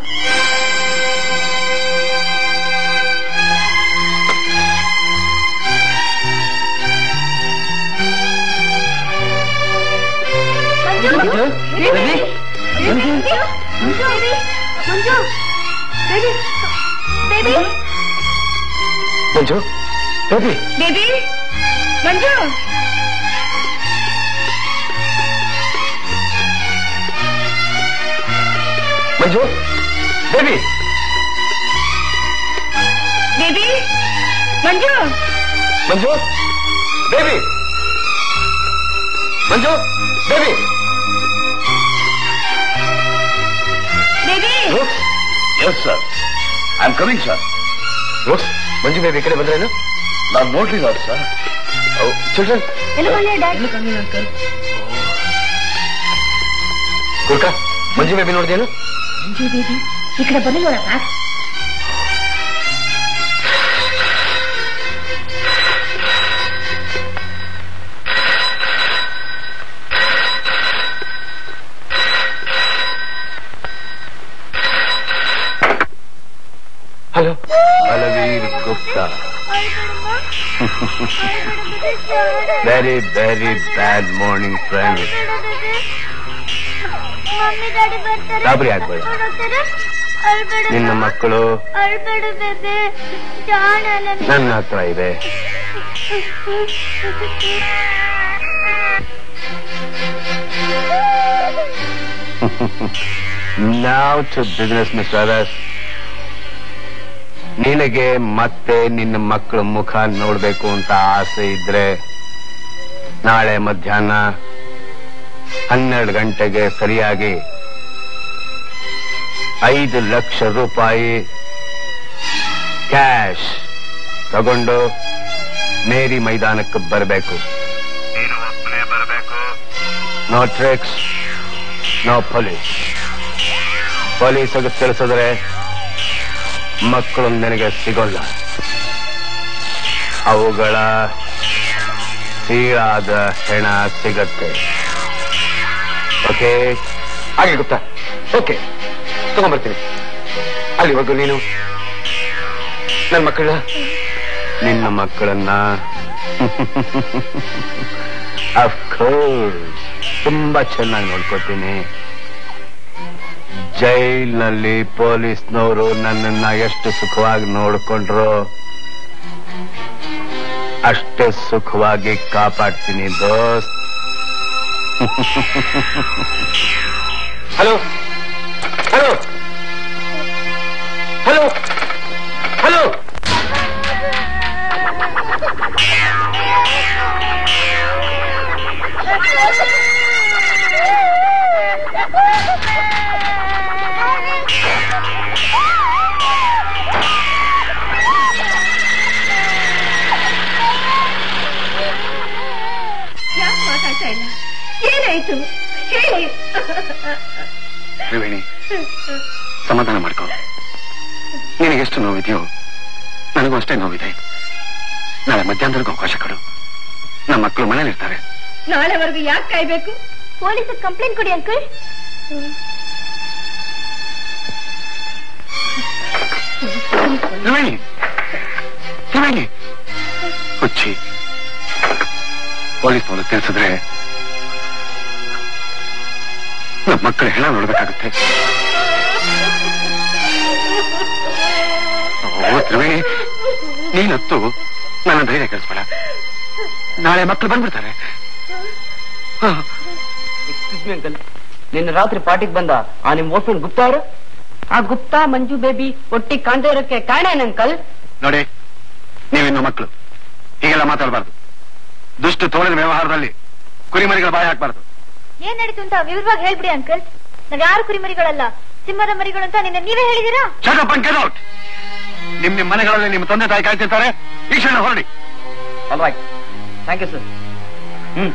Manju Manju, baby, Manju Manju Manju baby baby Manju baby baby Manju Manju baby baby Manju Manju baby Manju baby baby yes sir I am coming sir Rose Manju baby ಈ ಕಡೆ ಬಂದ್ರೇನು ನಾನು ನೋಡ್ಲಿಲ್ಲ ಸರ್ ಚಿಲ್ಡ್ರನ್ ಎಲ್ಲ ಬಂದೆ ಡ್ಯಾಡ್ ಎಲ್ಲೂ ಕಾಣಿಲ್ಲ ಅಂಕಲ್ ಕುರ್ಕ ಮಂಜು ಬೇಬಿ ನೋಡಿದೇನು ಮಂಜು ಬೇಬಿ ಈ ಕಡೆ ಬನ್ನಿ ನೋಡಪ್ಪ hello Balveer Gupta very very bad morning friend mummy daddy ಬರ್ತಾರೆ ಗಾಬರಿ ಆಗ್ಬೇಡ. ಬರ್ತಾರೆ. ಅಳ್ಬೇಡ ನಿನ್ನ ಮಕ್ಕಳು ಅಳ್ಬೇಡ ಬೇಬಿ ಜಾಣ ನನ್ನ ಹತ್ರ ಇದೆ ನಾವ್ ಟು ಬಿಸ್ನೆಸ್ ಮಿಸ್ ಬ್ರದರ್ಸ್ ನಿನಗೆ ಮತ್ತೆ ನಿನ್ನ ಮಕ್ಕಳ ಮುಖ ನೋಡ್ಬೇಕು ಅಂತ ಆಸೆ ಇದ್ರೆ ನಾಳೆ ಮಧ್ಯಾಹ್ನ ಹನ್ನೆರಡು ಗಂಟೆಗೆ ಸರಿಯಾಗಿ ಐದು ಲಕ್ಷ ರೂಪಾಯಿ ಕ್ಯಾಶ್ ತಗೊಂಡು ಮೇರಿ ಮೈದಾನಕ್ಕೆ ಬರಬೇಕು ನೀನು ಒಬ್ಬನೇ ಬರಬೇಕು ನೋ ಟ್ರಿಕ್ಸ್ ನೋ ಪೊಲೀಸ್ ಪೊಲೀಸಗೆ ತಿಳಿಸಿದ್ರೆ ಮಕ್ಕಳು ನಿನಗೆ ಸಿಗೋಲ್ಲ ಅವುಗಳ ಸೀಳಾದ ಹೆಣ ಸಿಗತ್ತೆ ಓಕೆ ಹಾಗೆ ಗೊತ್ತಾ ಓಕೆ ತಗೊಂಡ್ಬರ್ತೀನಿ ಅಲ್ಲಿವರೆಗೂ ನೀನು ನನ್ನ ಮಕ್ಕಳ ನಿನ್ನ ಮಕ್ಕಳನ್ನ ಅಫ್ಕೋರ್ಸ್ ತುಂಬಾ ಚೆನ್ನಾಗಿ ನೋಡ್ಕೋತೀನಿ ಜೈಲ್ನಲ್ಲಿ ಪೊಲೀಸ್ನವರು ನನ್ನನ್ನ ಎಷ್ಟು ಸುಖವಾಗಿ ನೋಡ್ಕೊಂಡ್ರು ಅಷ್ಟೇ ಸುಖವಾಗಿ ಕಾಪಾಡ್ತೀನಿ ದೋಸ್ತ್ ಹಲೋ ಹಲೋ ಹಲೋ ಹಲೋ ಯಾಕೆ ಮಾತಾಡ್ತಾ ಇಲ್ಲ ಏನಾಯ್ತು ಹೇಳಿ ತ್ರಿವೇಣಿ ಸಮಾಧಾನ ಮಾಡ್ಕೊ ನಿನಗೆಷ್ಟು ನೋವಿದೆಯೋ ನನಗೂ ಅಷ್ಟೇ ನೋವಿದೆ ನಾಳೆ ಮಧ್ಯಾಹ್ನದವರೆಗೂ ಅವಕಾಶ ಕೊಡು ನಮ್ಮ ಮಕ್ಕಳು ಮನೇಲಿರ್ತಾರೆ ನಾಳೆವರೆಗೂ ಯಾಕೆ ಕಾಯ್ಬೇಕು ಪೊಲೀಸ್ ಕಂಪ್ಲೇಂಟ್ ಕೊಡಿ ಅಂಕಲ್ ತ್ರಿವೇಣಿ ತ್ರಿವೇಣಿ ಹುಚ್ಚಿ ಪೊಲೀಸ್ ಅವರು ತಿಳಿಸಿದ್ರೆ ನಮ್ಮ ಮಕ್ಕಳು ಹೆಣ ನೋಡ್ಬೇಕಾಗುತ್ತೆ ಓ ತ್ರಿವೇಣಿ ನೀನತ್ತು ನನ್ನ ಧೈರ್ಯ ಕೆಡಿಸ್ಬೇಡ ನಾಳೆ ಮಕ್ಕಳು ಬಂದ್ಬಿಡ್ತಾರೆ ಹಾ ಎಕ್ಸ್ಕ್ಯೂಸ್ ಮಿ ಅಂಕಲ್ ನಿನ್ನೆ ರಾತ್ರಿ ಪಾರ್ಟಿಗೆ ಬಂದ ಆ ನಿಮ್ ಓಪನ್ ಗುಪ್ತಾ ಅವರು ಆ ಗುಪ್ತಾ ಮಂಜು ಬೇಬಿ ಒಟ್ಟಿಗೆ ಕಾಣ್ತಾ ಇರೋಕ್ಕೆ ಕಾರಣ ಏನ್ ಅಂಕಲ್ ನೋಡಿ ನೀವಿನ್ನು ಮಕ್ಕಳು ಹೀಗೆಲ್ಲ ಮಾತಾಡಬಾರ್ದು ದುಷ್ಟ ತೋಳಿದ ವ್ಯವಹಾರದಲ್ಲಿ ಕುರಿಮರಿಗಳ ಬಾಯಿ ಹಾಕ್ಬಾರ್ದು ಏನ್ ನಡೀತು ಅಂತ ವಿವರವಾಗಿ ಹೇಳ್ಬಿಡಿ ಅಂಕಲ್ ನಾವ್ ಯಾರು ಕುರಿಮರಿಗಳಲ್ಲ ಸಿಂಹದ ಮರಿಗಳು ಅಂತ ನಿನ್ನೆ ನೀವೇ ಹೇಳಿದೀರಾ ಶಟ್ ಅಪ್ ಅಂಡ್ ಔಟ್ ನಿಮ್ ನಿಮ್ ಮನೆಗಳಲ್ಲಿ ನಿಮ್ಮ ತಂದೆ ತಾಯಿ ಕಾಯ್ತಿರ್ತಾರೆ ಈ ಕ್ಷಣ ಹೊರಡಿ all right thank you sir hmm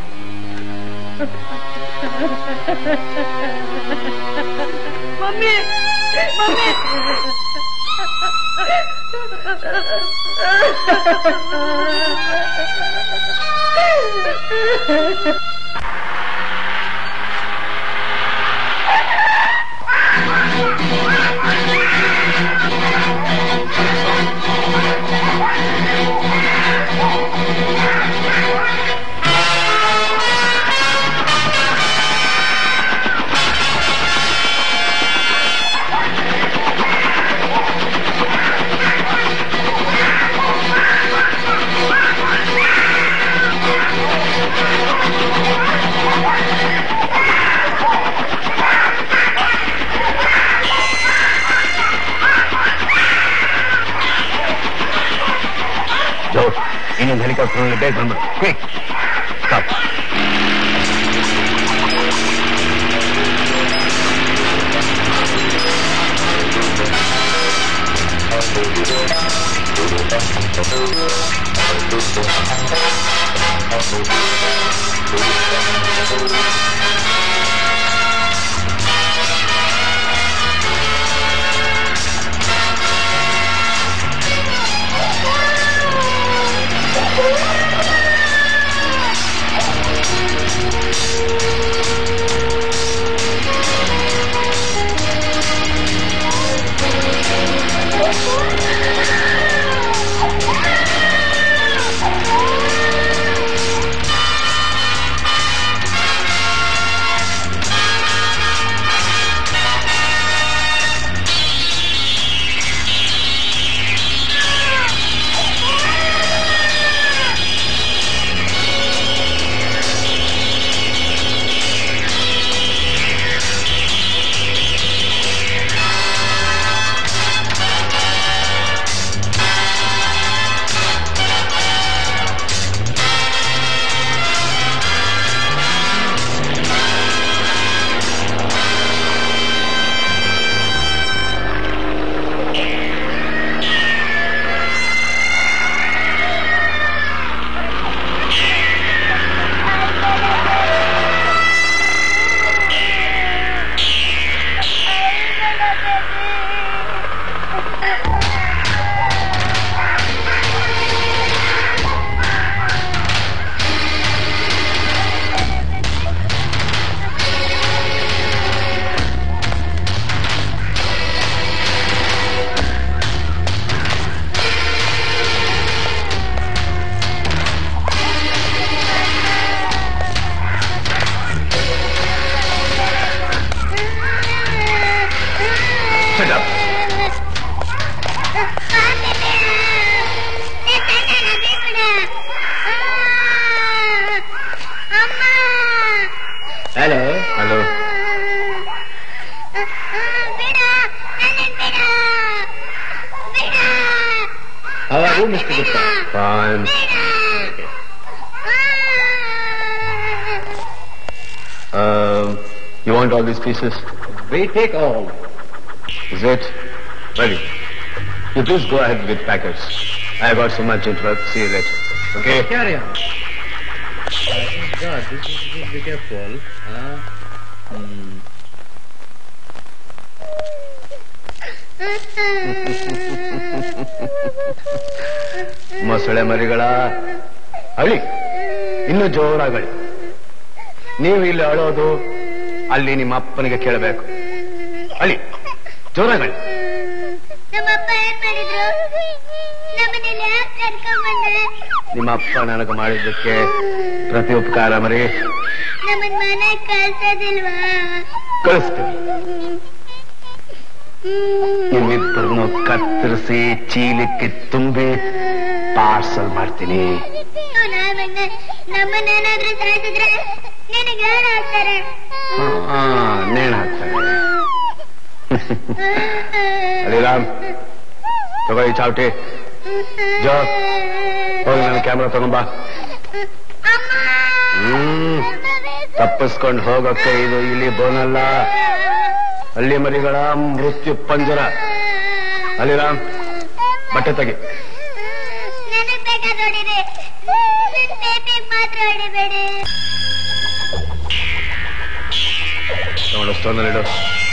mummy mummy ಜೋ ಇನ್ನೊಂದು ಹೆಲಿಕಾಪ್ಟರ್ ಬೇಗ ಬಂದ್ಬಿಡು ಕ್ವಿಕ್ ಸ್ಟಾಪ್ ಆ And uh, you want all these pieces? We take all. Is it? Ready. You please go ahead with packets. I got so much into work. See you later. Okay? Carry on. God, this is be careful. Huh? Hmm. ಮೊಸಳೆ ಮರಿಗಳ ಅಳಿ ಇನ್ನು ಜೋರಾಗಳಿ ನೀವು ಇಲ್ಲಿ ಅಳೋದು ಅಲ್ಲಿ ನಿಮ್ಮ ಅಪ್ಪನಿಗೆ ಕೇಳಬೇಕು ಅಳಿ ಜೋರಾಗಳಿ ನಮ್ಮಪ್ಪ ಏನ್ ಮಾಡಿದ್ರು ನಮ್ಮನೇಲಿ ಯಾಕೆ ಕರ್ಕೊಂಡ್ಬಂದೆ ನಿಮ್ಮ ಅಪ್ಪ ನನಗೆ ಮಾಡಿದ್ದಕ್ಕೆ ಪ್ರತಿ ಉಪಕಾರ ಮರಿ ನಮ್ಮನ್ ಮನೆ ಕಳ್ಸೋದಿಲ್ವಾ ಕಳಿಸ್ತೀನಿ ನಿಮ್ಮಿಬ್ಬರನ್ನು ಕತ್ತರಿಸಿ ಚೀಲಕ್ಕೆ ತುಂಬಿ ಪಾರ್ಸಲ್ ಮಾಡ್ತೀನಿ ನಾವಣ್ಣ ನಮ್ಮನ್ನೇನಾದ್ರೂ ಸಾಯಿಸಿದ್ರೆ ನಿನಗೆ ಯಾರು ಹಾಕ್ತಾರೆ ಹಾ ನೇಣ್ ಹಾಕ್ತಾರೆ ಅಲಿರಾಮ್ ತಗೋ ಈ ಚಾವಟಿ ಜೋ ಹೋಗಿ ನನ್ನ ಕ್ಯಾಮ್ರಾ ತಗೊಂಬಾ ಹ್ಮ್ ತಪ್ಪಿಸ್ಕೊಂಡು ಹೋಗಕ್ಕೆ ಇದು ಇಲ್ಲಿ ಬೋನಲ್ಲ ಹಳ್ಳಿ ಮರಿಗಳ ಮೃತ್ಯು ಪಂಜರ ಅಲಿರಾಮ್ ಬಟ್ಟೆ ತೆಗಿ ನನಗ್ ಬೇಕಾದ್ರೆ ಹೊಡಿರಿ ನನ್ ಬೇಬಿಗ್ ಮಾತ್ರ ಹೊಡಿಬೇಡಿ ತಗೊಂಡು ಸ್ಟೋನಲ್ಲಿ ಇಡು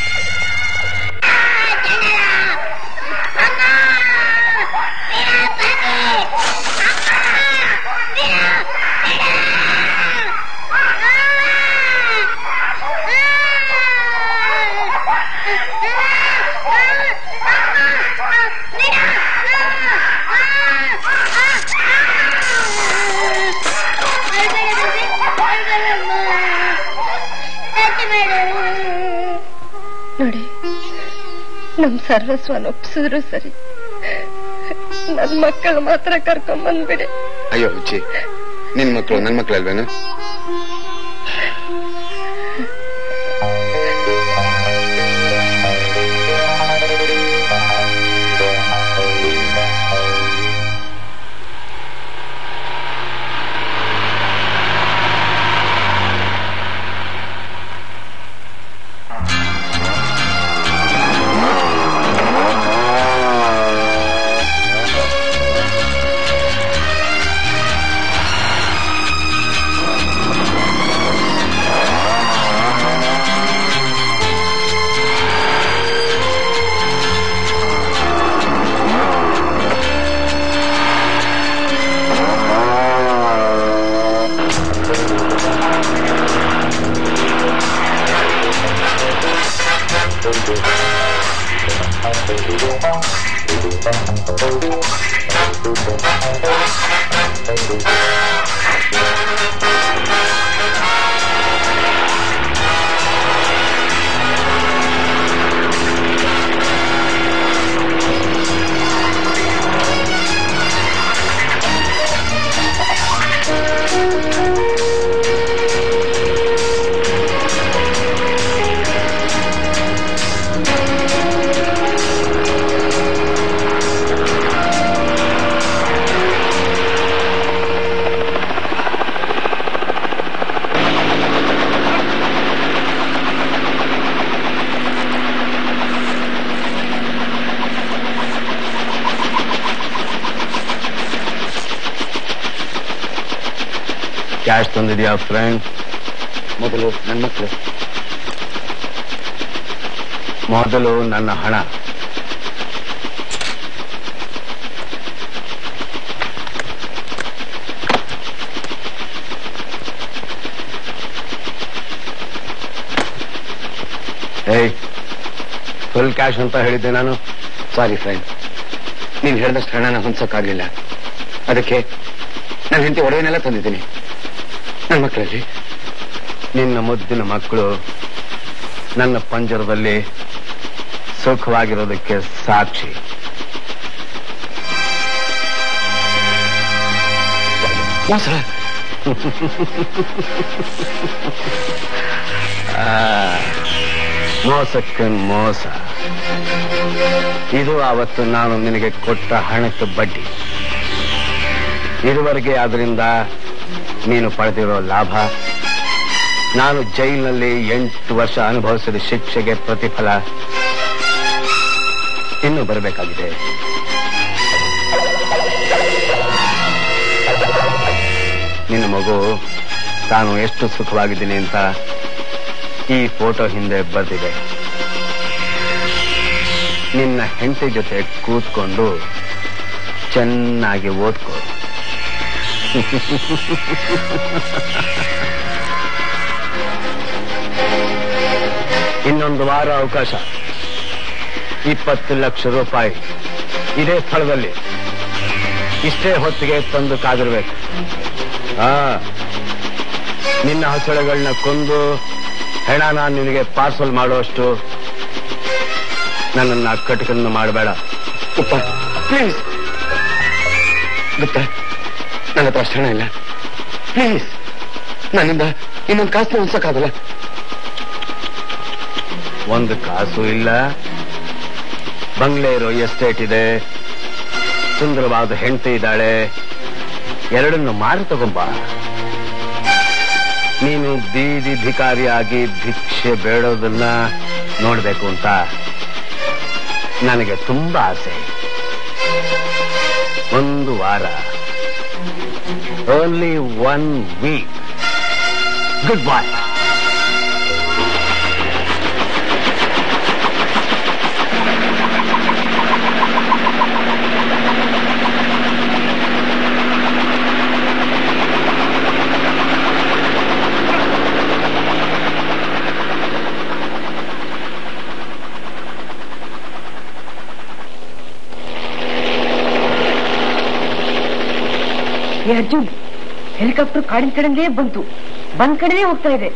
ನೋಡಿ ನಮ್ ಸರ್ವಸ್ವನ ಒಪ್ಸಿದ್ರು ಸರಿ ನನ್ ಮಕ್ಕಳು ಮಾತ್ರ ಕರ್ಕೊಂಡ್ ಬಂದ್ಬಿಡಿ ಅಯ್ಯೋ ಹುಚ್ಚಿ ನಿನ್ ಮಕ್ಕಳು ನನ್ ಮಕ್ಕಳಲ್ವೇನು ಕ್ಯಾಶ್ ತಂದಿದ್ಯಾ ಫ್ರೆಂಡ್ ಮೊದಲು ನನ್ನ ಮಕ್ಕಳು ಮೊದಲು ನನ್ನ ಹಣ ಏಯ್ ಫುಲ್ ಕ್ಯಾಶ್ ಅಂತ ಹೇಳಿದ್ದೆ ನಾನು ಸಾರಿ ಫ್ರೆಂಡ್ ನೀನ್ ಹೇಳಿದಷ್ಟು ಹಣನ ಹೊಂದ್ಸಕ್ಕಾಗ್ಲಿಲ್ಲ ಅದಕ್ಕೆ ನನ್ನ ಹೆಂಡತಿ ಒಡವೆನೆಲ್ಲ ತಂದಿದ್ದೀನಿ ನನ್ನ ಮಕ್ಕಳಲ್ಲಿ ನಿನ್ನ ಮುದ್ದಿನ ಮಕ್ಕಳು ನನ್ನ ಪಂಜರದಲ್ಲಿ ಸುಖವಾಗಿರೋದಕ್ಕೆ ಸಾಕ್ಷಿ ಮೋಸ ಆ, ಮೋಸಕ್ಕೆ ಮೋಸ ಇದು ಅವತ್ತು ನಾನು ನಿನಗೆ ಕೊಟ್ಟ ಹಣಕ್ಕೆ ಬಡ್ಡಿ ಇದುವರೆಗೆ ಅದರಿಂದ ನೀನು ಪಡೆದಿರೋ ಲಾಭ ನಾನು ಜೈಲಿನಲ್ಲಿ ಎಂಟು ವರ್ಷ ಅನುಭವಿಸಿದ ಶಿಕ್ಷೆಗೆ ಪ್ರತಿಫಲ ಇನ್ನು ಬರಬೇಕಾಗಿದೆ ನಿನ್ನ ಮಗು ತಾನು ಎಷ್ಟು ಸುಖವಾಗಿದ್ದೀನಿ ಅಂತ ಈ ಫೋಟೋ ಹಿಂದೆ ಬರ್ದಿದೆ ನಿನ್ನ ಹೆಂಡತಿ ಜೊತೆ ಕೂತ್ಕೊಂಡು ಚೆನ್ನಾಗಿ ಓದ್ಕೋ ಇನ್ನೊಂದು ವಾರ ಅವಕಾಶ ಇಪ್ಪತ್ತು ಲಕ್ಷ ರೂಪಾಯಿ ಇದೇ ಸ್ಥಳದಲ್ಲಿ ಇಷ್ಟೇ ಹೊತ್ತಿಗೆ ತಂದು ಕಾದಿರ್ಬೇಕು ಆ ನಿನ್ನ ಹಸುಳೆಗಳನ್ನ ಕೊಂದು ಹೆಣನ ನಿನಗೆ ಪಾರ್ಸಲ್ ಮಾಡುವಷ್ಟು ನನ್ನನ್ನ ಕಟಕನ್ನು ಮಾಡಬೇಡ ಗುಪ್ತ ಪ್ಲೀಸ್ ಗುಪ್ತ ನನ್ನ ಹತ್ರ ಅಷ್ಟು ಹಣ ಇಲ್ಲ ಪ್ಲೀಸ್ ನನ್ನಿಂದ ಇನ್ನೊಂದು ಕಾಸು ಉಳ್ಸಕ್ಕಾಗಲ್ಲ ಒಂದು ಕಾಸು ಇಲ್ಲ ಬಂಗ್ಲೆ ಇರೋ ಎಸ್ಟೇಟ್ ಇದೆ ಸುಂದರವಾದ ಹೆಂಡತಿ ಇದ್ದಾಳೆ ಎರಡನ್ನು ಮಾರಿ ತಗೊಂಬ ನೀನು ಬೀದಿ ಭಿಕಾರಿಯಾಗಿ ಭಿಕ್ಷೆ ಬೇಡೋದನ್ನ ನೋಡ್ಬೇಕು ಅಂತ ನನಗೆ ತುಂಬಾ ಆಸೆ ಒಂದು ವಾರ only one week good boy ಏ ಅರ್ಜುನ್ ಹೆಲಿಕಾಪ್ಟರ್ ಕಾಡಿನ ಕಡೆನೇ ಬಂತು ಬಂದ್ ಕಡೆನೇ ಹೋಗ್ತಾ ಇದೆ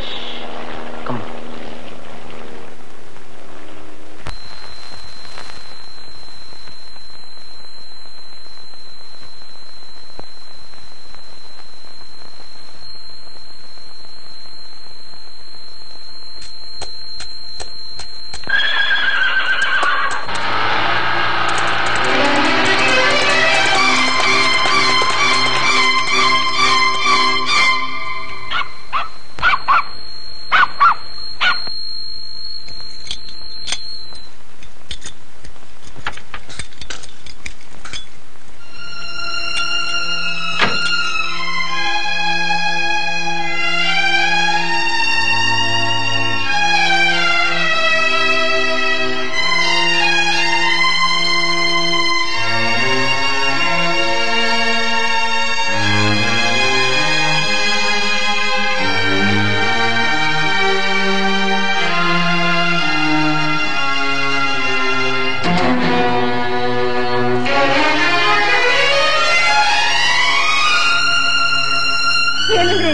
ಏನಂದ್ರೆ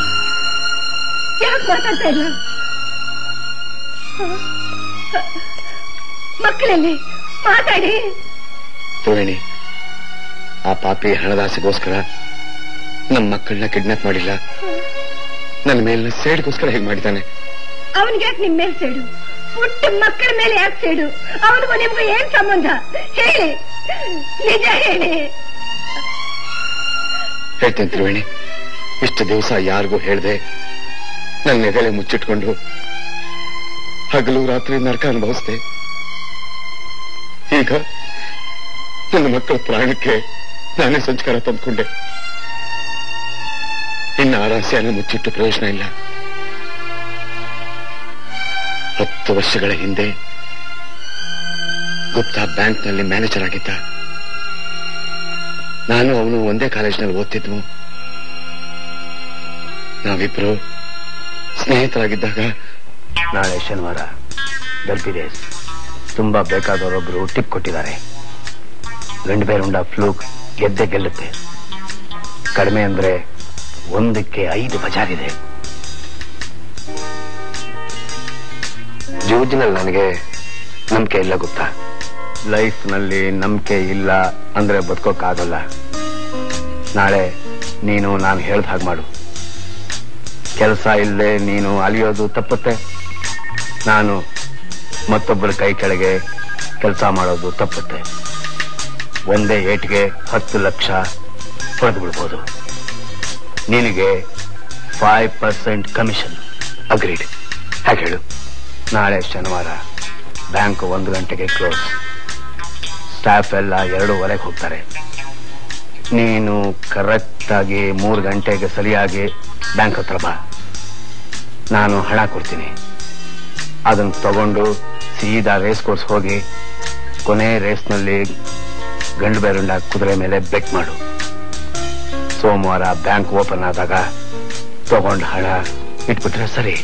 ಯಾಕೆ ಮಾತಾಡ್ತಾ ಇಲ್ಲ ಮಕ್ಕಳಲ್ಲಿ ಮಾತಾಡಿ ತ್ರಿವೇಣಿ ಆ ಪಾಪಿ ಹಣದಾಸೆಗೋಸ್ಕರ ನಮ್ಮ ಮಕ್ಕಳನ್ನ ಕಿಡ್ನಾಪ್ ಮಾಡಿಲ್ಲ ನನ್ನ ಮೇಲಿನ ಸೇಡ್ಗೋಸ್ಕರ ಹೇಗೆ ಮಾಡಿದ್ದಾನೆ ಅವನಿಗೆ ಯಾಕೆ ನಿಮ್ ಮೇಲೆ ಸೇಡು ಪುಟ್ಟ ಮಕ್ಕಳ ಮೇಲೆ ಯಾಕೆ ಸೇಡು ಅವನಿಗೂ ನಿಮ್ಗೂ ಏನ್ ಸಂಬಂಧ ಹೇಳಿ ನಿಜ ಹೇಳಿ ಹೇಳ್ತೇನೆ ತ್ರಿವೇಣಿ ಇಷ್ಟು ದಿವಸ ಯಾರಿಗೂ ಹೇಳ್ದೆ ನನ್ನ ಎದೆಲೆ ಮುಚ್ಚಿಟ್ಕೊಂಡು ಹಗಲು ರಾತ್ರಿ ನರಕ ಅನುಭವಿಸ್ದೆ ಈಗ ನನ್ನ ಮಕ್ಕಳ ಪ್ರಾಣಕ್ಕೆ ನಾನೇ ಸಂಸ್ಕಾರ ತಂದ್ಕೊಂಡೆ ಇನ್ನು ಆ ರಹಸ್ಯನ ಮುಚ್ಚಿಟ್ಟು ಪ್ರಯೋಜನ ಇಲ್ಲ ಹತ್ತು ವರ್ಷಗಳ ಹಿಂದೆ ಗುಪ್ತಾ ಬ್ಯಾಂಕ್ನಲ್ಲಿ ಮ್ಯಾನೇಜರ್ ಆಗಿದ್ದ ನಾನು ಅವನು ಒಂದೇ ಕಾಲೇಜಿನಲ್ಲಿ ಓದ್ತಿದ್ವು ನಾವಿಬ್ರು ಸ್ನೇಹಿತರಾಗಿದ್ದಾಗ ನಾಳೆ ಶನಿವಾರ ಡರ್ಬಿಡೇಸ್ ತುಂಬಾ ಬೇಕಾದವರೊಬ್ರು ಟಿಪ್ ಕೊಟ್ಟಿದ್ದಾರೆ ಗಂಡು ಬೇರುಂಡ ಫ್ಲೂಕ್ ಗೆದ್ದೆ ಗೆಲ್ಲುತ್ತೆ ಕಡಿಮೆ ಅಂದ್ರೆ ಒಂದಕ್ಕೆ ಐದು ಬಜಾರಿದೆ ಜೂಜಿನಲ್ಲಿ ನನಗೆ ನಂಬಿಕೆ ಇಲ್ಲ ಗೊತ್ತಾ ಲೈಫ್ ನಲ್ಲಿ ನಂಬಿಕೆ ಇಲ್ಲ ಅಂದ್ರೆ ಬದುಕೋಕ್ಕಾಗಲ್ಲ ನಾಳೆ ನೀನು ನಾನು ಹೇಳ್ದ ಹಾಗೆ ಮಾಡು ಕೆಲಸ ಇಲ್ಲದೆ ನೀನು ಅಲಿಯೋದು ತಪ್ಪುತ್ತೆ ನಾನು ಮತ್ತೊಬ್ಬರ ಕೈ ಕೆಳಗೆ ಕೆಲಸ ಮಾಡೋದು ತಪ್ಪುತ್ತೆ ಒಂದೇ ಏಟಿಗೆ ಹತ್ತು ಲಕ್ಷ ಹೊಡೆದು ಬಿಡ್ಬೋದು ನಿನಗೆ ಫೈವ್ ಪರ್ಸೆಂಟ್ ಕಮಿಷನ್ ಅಗ್ರೀಡ್ ಹಾಗೆ ಹೇಳು ನಾಳೆ ಶನಿವಾರ ಬ್ಯಾಂಕ್ ಒಂದು ಗಂಟೆಗೆ ಕ್ಲೋಸ್ ಸ್ಟಾಫ್ ಎಲ್ಲ ಎರಡೂವರೆಗೆ ಹೋಗ್ತಾರೆ ನೀನು ಕರೆಕ್ಟ್ ಆಗಿ ಮೂರು ಗಂಟೆಗೆ ಸರಿಯಾಗಿ ಬ್ಯಾಂಕ್ ಹತ್ರ ಬಾ ನಾನು ಹಣ ಕೊಡ್ತೀನಿ ಅದನ್ನು ತಗೊಂಡು ಸೀದಾ ರೇಸ್ ಕೋರ್ಸ್ ಹೋಗಿ ಕೊನೆ ರೇಸ್ನಲ್ಲಿ ಗಂಡು ಬೇರುಂಡ ಕುದುರೆ ಮೇಲೆ ಬೆಟ್ ಮಾಡು ಸೋಮವಾರ ಬ್ಯಾಂಕ್ ಓಪನ್ ಆದಾಗ ತಗೊಂಡು ಹಣ ಇಟ್ಬಿಟ್ರೆ ಸರಿ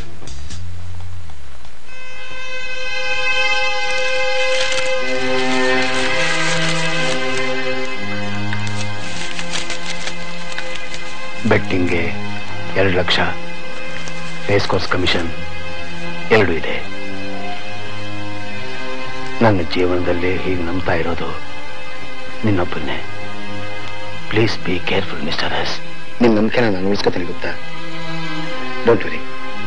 ಬೆಟ್ಟಿಂಗ್ಗೆ ಎರಡು ಲಕ್ಷ ರೇಸ್ ಕೋರ್ಸ್ ಕಮಿಷನ್ ಎರಡು ಇದೆ ನನ್ನ ಜೀವನದಲ್ಲಿ ಹೀಗೆ ನಂಬ್ತಾ ಇರೋದು ನಿನ್ನೊಬ್ಬನ್ನೇ please be careful mister yes ನಿಮ್ ನಂಬಿಕೆನ ನಾನು ಉಳಿಸ್ಕೊತೀನಿ ಗೊತ್ತಾ ಡೋಂಟ್ ವರಿ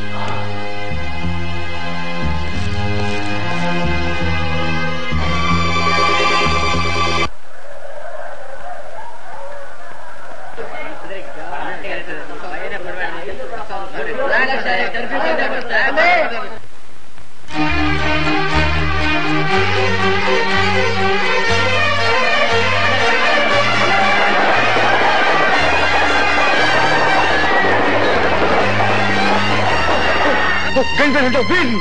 ಗಂಡ ಗಂಡ ಬೀಳ್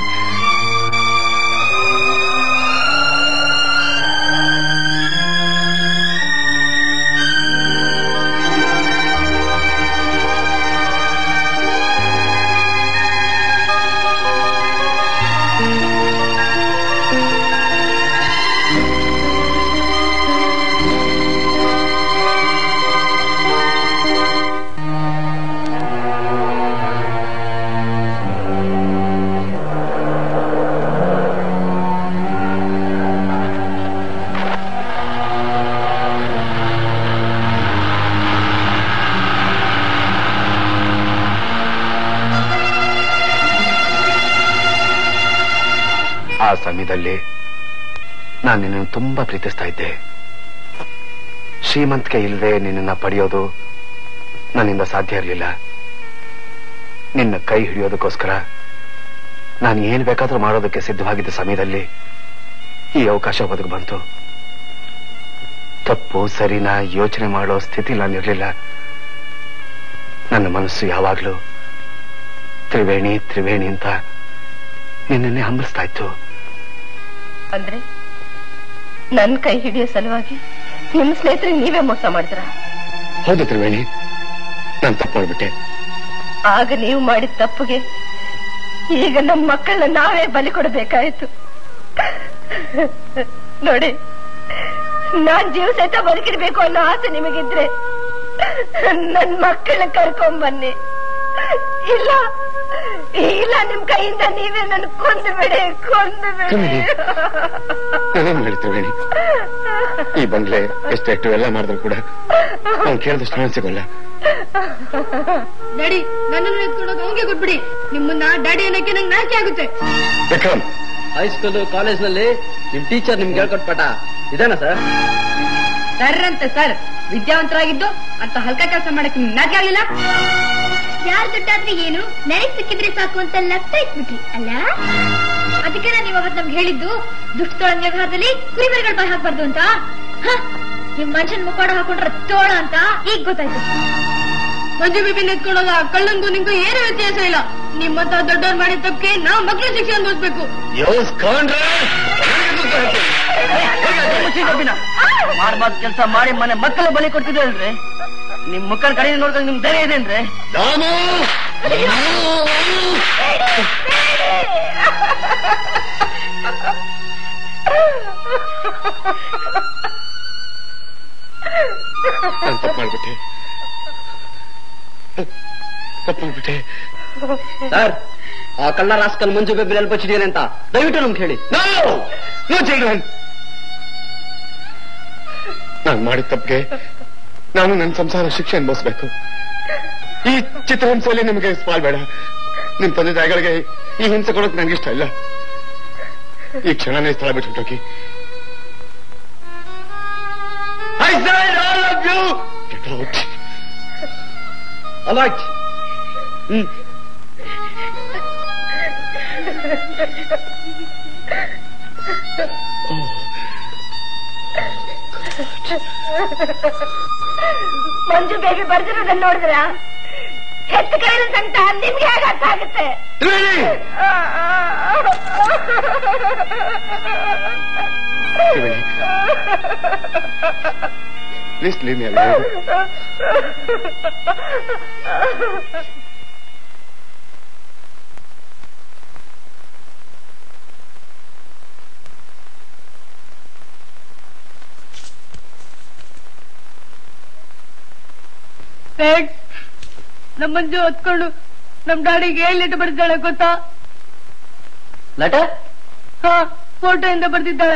ಆ ಸಮಯದಲ್ಲಿ ನಾನು ನಿನ್ನನ್ನು ತುಂಬಾ ಪ್ರೀತಿಸ್ತಾ ಇದ್ದೆ ಶ್ರೀಮಂತಿಕೆ ಇಲ್ಲದೆ ನಿನ್ನನ್ನ ಪಡೆಯೋದು ನನ್ನಿಂದ ಸಾಧ್ಯ ಇರಲಿಲ್ಲ ನಿನ್ನ ಕೈ ಹಿಡಿಯೋದಕ್ಕೋಸ್ಕರ ನಾನು ಏನ್ ಬೇಕಾದ್ರೂ ಮಾಡೋದಕ್ಕೆ ಸಿದ್ಧವಾಗಿದ್ದ ಸಮಯದಲ್ಲಿ ಈ ಅವಕಾಶ ಒದಗಿ ಬಂತು ತಪ್ಪು ಸರಿನಾ ಯೋಚನೆ ಮಾಡೋ ಸ್ಥಿತಿ ನಾನಿರ್ಲಿಲ್ಲ ನನ್ನ ಮನಸ್ಸು ಯಾವಾಗ್ಲೂ ತ್ರಿವೇಣಿ ತ್ರಿವೇಣಿ ಅಂತ ನಿನ್ನನ್ನೇ ಹಂಬಲಿಸ್ತಾ ಇತ್ತು ಅಂದ್ರೆ ನನ್ ಕೈ ಹಿಡಿಯೋ ಸಲುವಾಗಿ ನಿಮ್ ಸ್ನೇಹಿತರಿಗೆ ನೀವೇ ಮೋಸ ಮಾಡಿದ್ರ ಹೌದು ತ್ರಿವೇಣಿ ನಾನು ತಪ್ಪು ಮಾಡ್ಬಿಟ್ಟೆ ಆಗ ನೀವು ಮಾಡಿದ ತಪ್ಪುಗೆ ಈಗ ನಮ್ಮ ಮಕ್ಕಳನ್ನ ನಾವೇ ಬಲಿ ಕೊಡಬೇಕಾಯ್ತು ನೋಡಿ ನಾನ್ ಜೀವ ಸಹಿತ ಬದುಕಿರ್ಬೇಕು ಅನ್ನೋ ಆಸೆ ನಿಮಗಿದ್ರೆ ನನ್ ಮಕ್ಕಳನ್ನ ಕರ್ಕೊಂಡ್ ಬನ್ನಿ ಇಲ್ಲ ಇಲ್ಲ ನಿಮ್ ಕೈಯಿಂದ ನೀವೇ ನನ್ ಕೊಂದು ಬಿಡಿ ಕೊಂದು ಬಿಡಿ ನಾನೇನ್ ಹೇಳಿ ತ್ರಿವೇಣಿ ಈ ಬಂಗ್ಲೆ ಎಷ್ಟೆಷ್ಟು ಎಲ್ಲ ಮಾಡಿದ್ರು ಕೂಡ ಅವ್ನು ಕೇಳಿದಷ್ಟು ಹಣ ಸಿಗೋಲ್ಲ ಡ್ಯಾಡಿ ನನ್ನನ್ನು ಎತ್ಕೊಂಡು ಅವಂಗೆ ಕೊಟ್ಬಿಡಿ ನಿಮ್ಮನ್ನ ಡ್ಯಾಡಿ ಅನ್ನಕ್ಕೆ ನಂಗೆ ನಾಚಿಕೆ ಆಗುತ್ತೆ ವಿಕ್ರಮ್ ಹೈಸ್ಕೂಲ್ ಕಾಲೇಜ್ನಲ್ಲಿ ನಿಮ್ ಟೀಚರ್ ನಿಮ್ಗೆ ಹೇಳ್ಕೊಟ್ ಪಾಠ ಇದೇನಾ ಸರ್ ಸರ್ ಅಂತ ಸರ್ ವಿದ್ಯಾವಂತರಾಗಿದ್ದು ಅಂತ ಹಲ್ಕ ಕೆಲಸ ಮಾಡಕ್ ನಿಮ್ಗೆ ನಾಚಿಕೆ ಆಗ್ಲಿಲ್ಲ ಯಾರ್ ದುಡ್ಡಾದ್ರೆ ಏನು ನನಗ್ ಸಿಕ್ಕಿದ್ರೆ ಸಾಕು ಅಂತ ಲಗ್ತಾ ಇಟ್ಬಿಟ್ರಿ ಅಲ್ಲ ಅದಕ್ಕೆ ನಾನು ಇವಾಗ ನಮ್ಗೆ ಹೇಳಿದ್ದು ದುಷ್ಟತೋಳ ವ್ಯವಹಾರದಲ್ಲಿ ಕುರಿಮರಿಗಳು ಬಾಯ್ ಹಾಕ್ಬಾರ್ದು ಅಂತ ಹ, ನಿಮ್ ಮನುಷ್ಯನ್ ಮುಖಾಡ ಹಾಕೊಂಡ್ರ ತೋಳ ಅಂತ ಈಗ ಗೊತ್ತಾಯ್ತು ಮಂಜು ಬಿಬಿ ಎತ್ಕೊಳ್ಳೋದ ಕಳ್ಳನ್ಗೂ ನಿಂಗೂ ಏನು ವ್ಯತ್ಯಾಸ ಇಲ್ಲ ನಿಮ್ಮಂತ ದೊಡ್ಡವ್ರು ಮಾಡಿದ ತಪ್ಪಿಗೆ ನಾವು ಮಕ್ಳು ಶಿಕ್ಷೆ ಅನ್ಭವಿಸ್ಬೇಕು ಮಾಡ್ಬಾರ್ದು ಕೆಲಸ ಮಾಡಿ ಮನೆ ಮಕ್ಕಳ ಬಲಿ ಕೊಡ್ತಿದ್ದೆ ಅಲ್ರಿ ನಿಮ್ ಮುಖದ ಕಡೆ ನೋಡಿದಾಗ ನಿಮ್ ಧೈರ್ಯ ಇದೆ ಅಂದ್ರೆ ನಾನು ತಪ್ಪು ಮಾಡ್ಬಿಟ್ಟೆ ತಪ್ಪು ಮಾಡ್ಬಿಟ್ಟೆ ಸರ್ ಆ ಕಳ್ಳ ರಾಸ್ಕಲ್ ಮಂಜು ಬೇಬಿ ಎಲ್ಲಿ ಬಚ್ಚಿದೀನಿ ಅಂತ ದಯವಿಟ್ಟು ನಮ್ಗೆ ಹೇಳಿ ನೋ ಚಿಲ್ಡ್ರನ್ ನಾನು ಮಾಡಿದ ತಪ್ಪಿಗೆ ನಾನು ನನ್ನ ಸಂಸಾರ ಶಿಕ್ಷೆ ಅನುಭವಿಸ್ಬೇಕು ಈ ಚಿತ್ರಹಿಂಸೆಯಲ್ಲಿ ನಿಮಗೆ ಸ್ಪಾಲ್ ಬೇಡ ನಿಮ್ ತಂದೆ ತಾಯಿಗಳಿಗೆ ಈ ಹಿಂಸೆ ಕೊಡೋಕೆ ನನಗೆ ಇಷ್ಟ ಇಲ್ಲ ಈ ಕ್ಷಣನೇ ಸ್ಥಳ ಬಿಟ್ಬಿಟ್ಟೋಗಿ I said all of you get out alert hmm Manju baby ಬರ್ದಿರೋದನ್ನ ನೋಡಿದ್ರ ಹೆತ್ತು ಕರೆದ ಸಂಕಟ ನಿಮ್ಗೆ ಹೇಗೆ ಅರ್ಥ ಆಗುತ್ತೆ please leave me alone thanks ನಮ್ಮ ಮಂಜು ಹೊತ್ಕೊಂಡು ನಮ್ ಡ್ಯಾಡಿಗೆ ಏನ್ ಲೆಟರ್ ಬರೆದಿದ್ದಾಳೆ ಗೊತ್ತಾ ಲೆಟರ್ ಹಾ ಫೋಟೋ ಇಂದ ಬರ್ದಿದ್ದಾಳೆ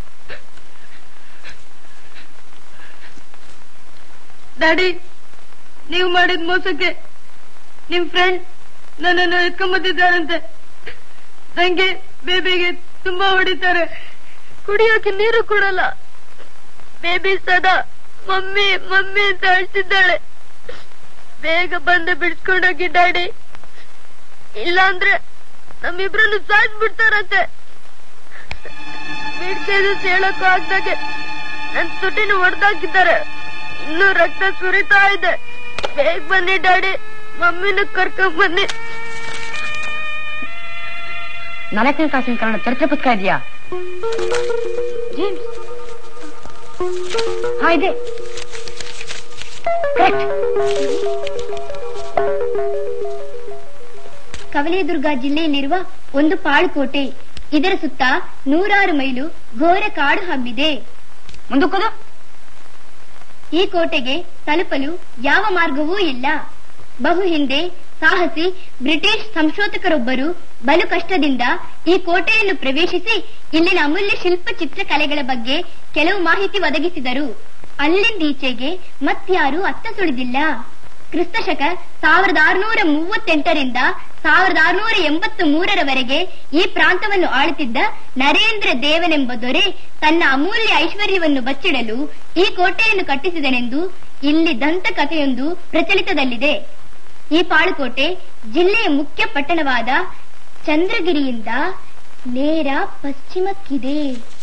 ಡ್ಯಾಡಿ ನೀವು ಮಾಡಿದ ಮೋಸಕ್ಕೆ ನಿಮ್ ಫ್ರೆಂಡ್ ನನ್ನನ್ನು ಎತ್ಕೊಂಬತ್ತಿದ್ದಾರಂತೆ ನಂಗೆ ಬೇಬಿಗೆ ತುಂಬಾ ಹೊಡಿತಾರೆ ಕುಡಿಯೋಕೆ ನೀರು ಕೊಡಲ್ಲ ಬೇಬಿ ಸದಾ ಮಮ್ಮಿ ಮಮ್ಮಿ ಅಂತ ಅಳ್ತಿದ್ದಾಳೆ ಬೇಗ ಬಂದು ಬಿಡ್ಸ್ಕೊಂಡೋಗಿ ಡ್ಯಾಡಿ ಇಲ್ಲಾಂದ್ರೆ ನಮ್ಮಿಬ್ರನ್ನು ಸಾಯಿಸ್ಬಿಡ್ತಾರಂತೆ ಬಿಡ್ಸೇದು ಹೇಳಕ್ಕೂ ಆಗ್ದಾಗೆ ನನ್ ತುಟಿನ ಹೊಡೆದಾಕಿದ್ದಾರೆ ಇನ್ನೂ ರಕ್ತ ಸುರಿತಾ ಇದೆ ಬೇಗ ಬನ್ನಿ ಡ್ಯಾಡಿ ಮಮ್ಮಿನ ಕರ್ಕೊಂಡ್ ಬನ್ನಿ ನಾಲ್ಕನೇ ಕ್ಲಾಸಿನ ಕನ್ನಡ ಚರಿತ್ರೆ ಪುಸ್ತಕ ಇದೆಯಾ ಜೇಮ್ಸ್ ಹಾ ಇದೆ ಕರೆಕ್ಟ್ ಕವಲೇದುರ್ಗ ಜಿಲ್ಲೆಯಲ್ಲಿರುವ ಒಂದು ಪಾಳುಕೋಟೆ ಇದರ ಸುತ್ತ ನೂರಾರು ಮೈಲು ಘೋರ ಕಾಡು ಹಬ್ಬಿದೆ ಮುಂದಕ್ಕೋದು ಈ ಕೋಟೆಗೆ ತಲುಪಲು ಯಾವ ಮಾರ್ಗವೂ ಇಲ್ಲ ಬಹು ಹಿಂದೆ ಸಾಹಸಿ ಬ್ರಿಟಿಷ್ ಸಂಶೋಧಕರೊಬ್ಬರು ಬಲು ಕಷ್ಟದಿಂದ ಈ ಕೋಟೆಯನ್ನು ಪ್ರವೇಶಿಸಿ ಇಲ್ಲಿನ ಅಮೂಲ್ಯ ಶಿಲ್ಪ ಚಿತ್ರಕಲೆಗಳ ಬಗ್ಗೆ ಕೆಲವು ಮಾಹಿತಿ ಒದಗಿಸಿದರು ಅಲ್ಲಿಂದೀಚೆಗೆ ಮತ್ಯಾರೂ ಅತ್ತ ಸುಳಿದಿಲ್ಲ ಕ್ರಿಸ್ತಶಕ ಸಾವಿರದ ಆರುನೂರ ಮೂವತ್ತೆಂಟರಿಂದ ಸಾವಿರದ ಆರುನೂರ ಎಂಬತ್ತು ಮೂರರವರೆಗೆ ಈ ಪ್ರಾಂತವನ್ನು ಆಳುತ್ತಿದ್ದ ನರೇಂದ್ರ ದೇವನೆಂಬ ದೊರೆ ತನ್ನ ಅಮೂಲ್ಯ ಐಶ್ವರ್ಯವನ್ನು ಬಚ್ಚಿಡಲು ಈ ಕೋಟೆಯನ್ನು ಕಟ್ಟಿಸಿದನೆಂದು ಇಲ್ಲಿ ದಂತಕಥೆಯೊಂದು ಪ್ರಚಲಿತದಲ್ಲಿದೆ ಈ ಪಾಳುಕೋಟೆ ಜಿಲ್ಲೆಯ ಮುಖ್ಯ ಪಟ್ಟಣವಾದ ಚಂದ್ರಗಿರಿಯಿಂದ ನೇರ ಪಶ್ಚಿಮಕ್ಕಿದೆ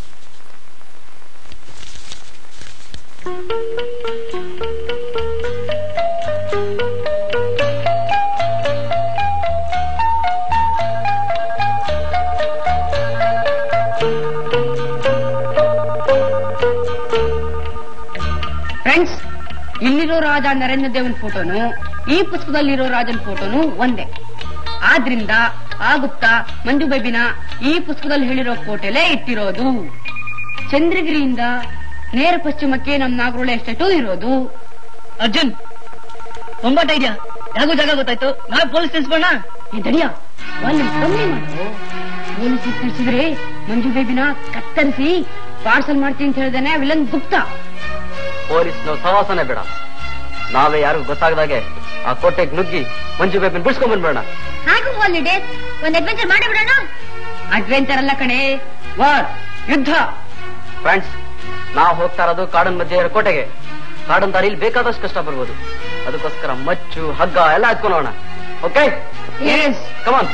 ಫ್ರೆಂಡ್ಸ್ ಇಲ್ಲಿರೋ ರಾಜ ನರೇಂದ್ರ ದೇವನ್ ಫೋಟೋನು ಈ ಪುಸ್ತಕದಲ್ಲಿರೋ ರಾಜನ ಫೋಟೋನು ಒಂದೇ ಆದ್ರಿಂದ ಆ ಗುಪ್ತ ಮಂಜು ಬೇಬಿನ ಈ ಪುಸ್ತಕದಲ್ಲಿ ಹೇಳಿರೋ ಕೋಟೆಲೇ ಇಟ್ಟಿರೋದು ಚಂದ್ರಗಿರಿಯಿಂದ ನೇರ ಪಶ್ಚಿಮಕ್ಕೆ ನಮ್ ನಾಗರೋಳೆ ಎಸ್ಟೇಟು ಇರೋದು ಅರ್ಜುನ್ ಒಂಬತ್ತ ಇದೆಯಾ ಯಾಕೋ ಜಾಗ ಗೊತ್ತಾಯ್ತು ನಾಳೆ ಪೊಲೀಸ್ ತಿಳಿಸ್ಬೋಣ ಇದಡಿಯ ವಾಲ್ಯೂಮ್ ಕಮ್ಮಿ ಮಾಡು ಪೊಲೀಸ್ ತಿಳಿಸಿದ್ರೆ ಮಂಜು ಬೇಬಿನ ಕತ್ತರಿಸಿ ಪಾರ್ಸಲ್ ಮಾಡ್ತೀನಿ ಅಂತ ಹೇಳ್ದೇನೆ ವಿಲನ್ ಗುಪ್ತ ಪೊಲೀಸ್ನವ್ರ ಸವಾಸನೆ ಬೇಡ ನಾವೇ ಯಾರಿಗೂ ಗೊತ್ತಾಗದಾಗೆ ಆ ಕೋಟೆಗೆ ನುಗ್ಗಿ ಮಂಜು ಬೇಬಿನ ಬಿಡ್ಸ್ಕೊಂಡ್ ಬಂದ್ಬೇಡ ಹಾಗೂ ಹಾಲಿಡೇಸ್ ಒಂದ್ ಅಡ್ವೆಂಚರ್ ಮಾಡಿ ಬಿಡೋಣ ಅಡ್ವೆಂಚರ್ ಅಲ್ಲ ಕಣೆ ವಾರ್ ಯುದ್ಧ ಫ್ರೆಂಡ್ಸ್ ನಾವು ಹೋಗ್ತಾ ಇರೋದು ಕಾಡಿನ ಮಧ್ಯೆ ಇರೋ ಕೋಟೆಗೆ ಕಾಡಿನ ದಾರಿಲಿ ಬೇಕಾದಷ್ಟು ಕಷ್ಟ ಬರ್ಬೋದು ಅದಕ್ಕೋಸ್ಕರ ಮಚ್ಚು ಹಗ್ಗ ಎಲ್ಲ ಹಚ್ಕೊಳ್ಳೋಣ ಓಕೆ ಕಮಾನ್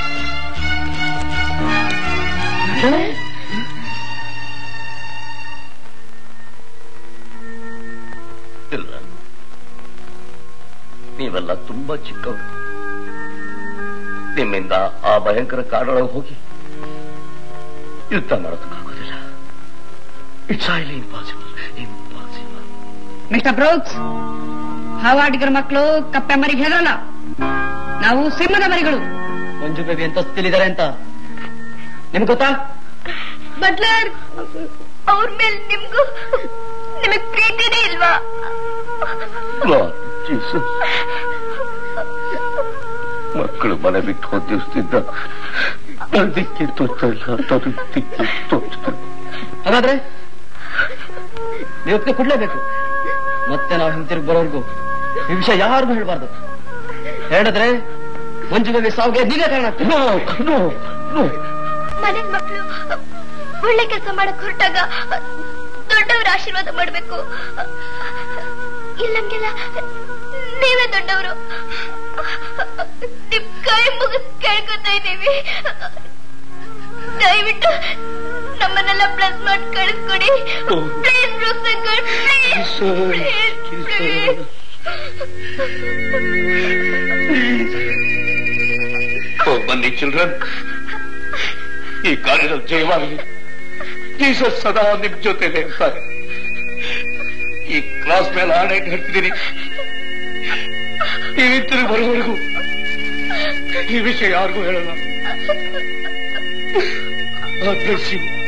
ಇಲ್ಲ ನೀವೆಲ್ಲ ತುಂಬಾ ಚಿಕ್ಕವರು ನಿಮ್ಮಿಂದ ಆ ಭಯಂಕರ ಕಾಡೊಳಗೆ ಹೋಗಿ ಯುದ್ಧ ಮಾಡೋದಕ್ಕಾಗೋದಿಲ್ಲ it's highly impossible impossible mister Brooks ಹಾವಾಡಿಗರ ಮಕ್ಕಳು ಕಪ್ಪೆ ಮರಿಗೆ ಹೆದರಲ್ಲ ನಾವು ಸಿಂಹದ ಮರಿಗಳು ಮಂಜು ಬೇಬಿ ಎಂತ ತಿಳಿದಾರೆ ಅಂತ ನಿಮ್ಗೆ ಗೊತ್ತಾ ಬಟ್ಲರ್ ಅವ್ರ ಮೇಲೆ ನಿಮ್ಗೂ ನಿಮಗ್ ಪ್ರೀತಿನೇ ಇಲ್ವಾ Lord Jesus. ಮಕ್ಕಳು ಮನೆ ಬಿಟ್ಟು ಹೋದ ದಿವಸದಿಂದ ದಿಕ್ಕೆ ತೋರ್ತಾ ಇಲ್ಲ ತೋರು ದಿಕ್ಕೆ ತೋರ್ತಾ ಹಾಗಾದ್ರೆ ನೀವು ಒಪ್ಪಿಗೆ ಕೊಡ್ಲೇಬೇಕು ಮತ್ತೆ ನಾವು ಹಿಂತಿರುಗಿ ಬರೋರ್ಗು ಈ ವಿಷಯ ಯಾರಿಗೂ ಹೇಳ್ಬಾರ್ದು ಹೇಳಿದ್ರೆ ಮಂಜು ಬೇಬಿ ಸಾವಿಗೆ ನೀವೇ ಕಾರಣ ಆಗ್ತೀರಿ. ಮನೆ ಮಕ್ಕಳು ಒಳ್ಳೆ ಕೆಲಸ ಮಾಡಕ್ ಹೊರಟಾಗ ದೊಡ್ಡವರ ಆಶೀರ್ವಾದ ಮಾಡ್ಬೇಕು ಇಲ್ಲಂಗೆಲ್ಲ ನೀವೇ ದೊಡ್ಡವರು ನಿಮ್ ಕೈ ಮುಗಿಸ್ ಕೇಳ್ಕೊತಾ ಇದ್ದೀವಿ ದಯವಿಟ್ಟು ನಮ್ಮನ್ನೆಲ್ಲ ಪ್ಲಸ್ ಮಾಡಿ ಕಳಿಸ್ಕೊಡಿ ಪ್ಲೀಸ್ ಪ್ರೊಫೆಸರ್ ಪ್ಲೀಸ್ ಪ್ಲೀಸ್ ಓ ಬನ್ನಿ ಚಿಲ್ಡ್ರನ್ ಈ ಕಾರ್ಯದಲ್ಲಿ ಜಯವಾಗಲಿ ಜೀಸಸ್ ಸದಾ ನಿಮ್ ಜೊತೆಲೆ ಇರ್ತಾರೆ ಈ ಕ್ಲಾಸ್ ಮೇಲೆ ಆಣೆ ಹೇಳ್ತಿದ್ದೀನಿ ಈ ತಿರುಗಿ ಬರೋವರೆಗೂ ಈ ವಿಷಯ ಯಾರಿಗೂ ಹೇಳಲ್ಲ God bless you.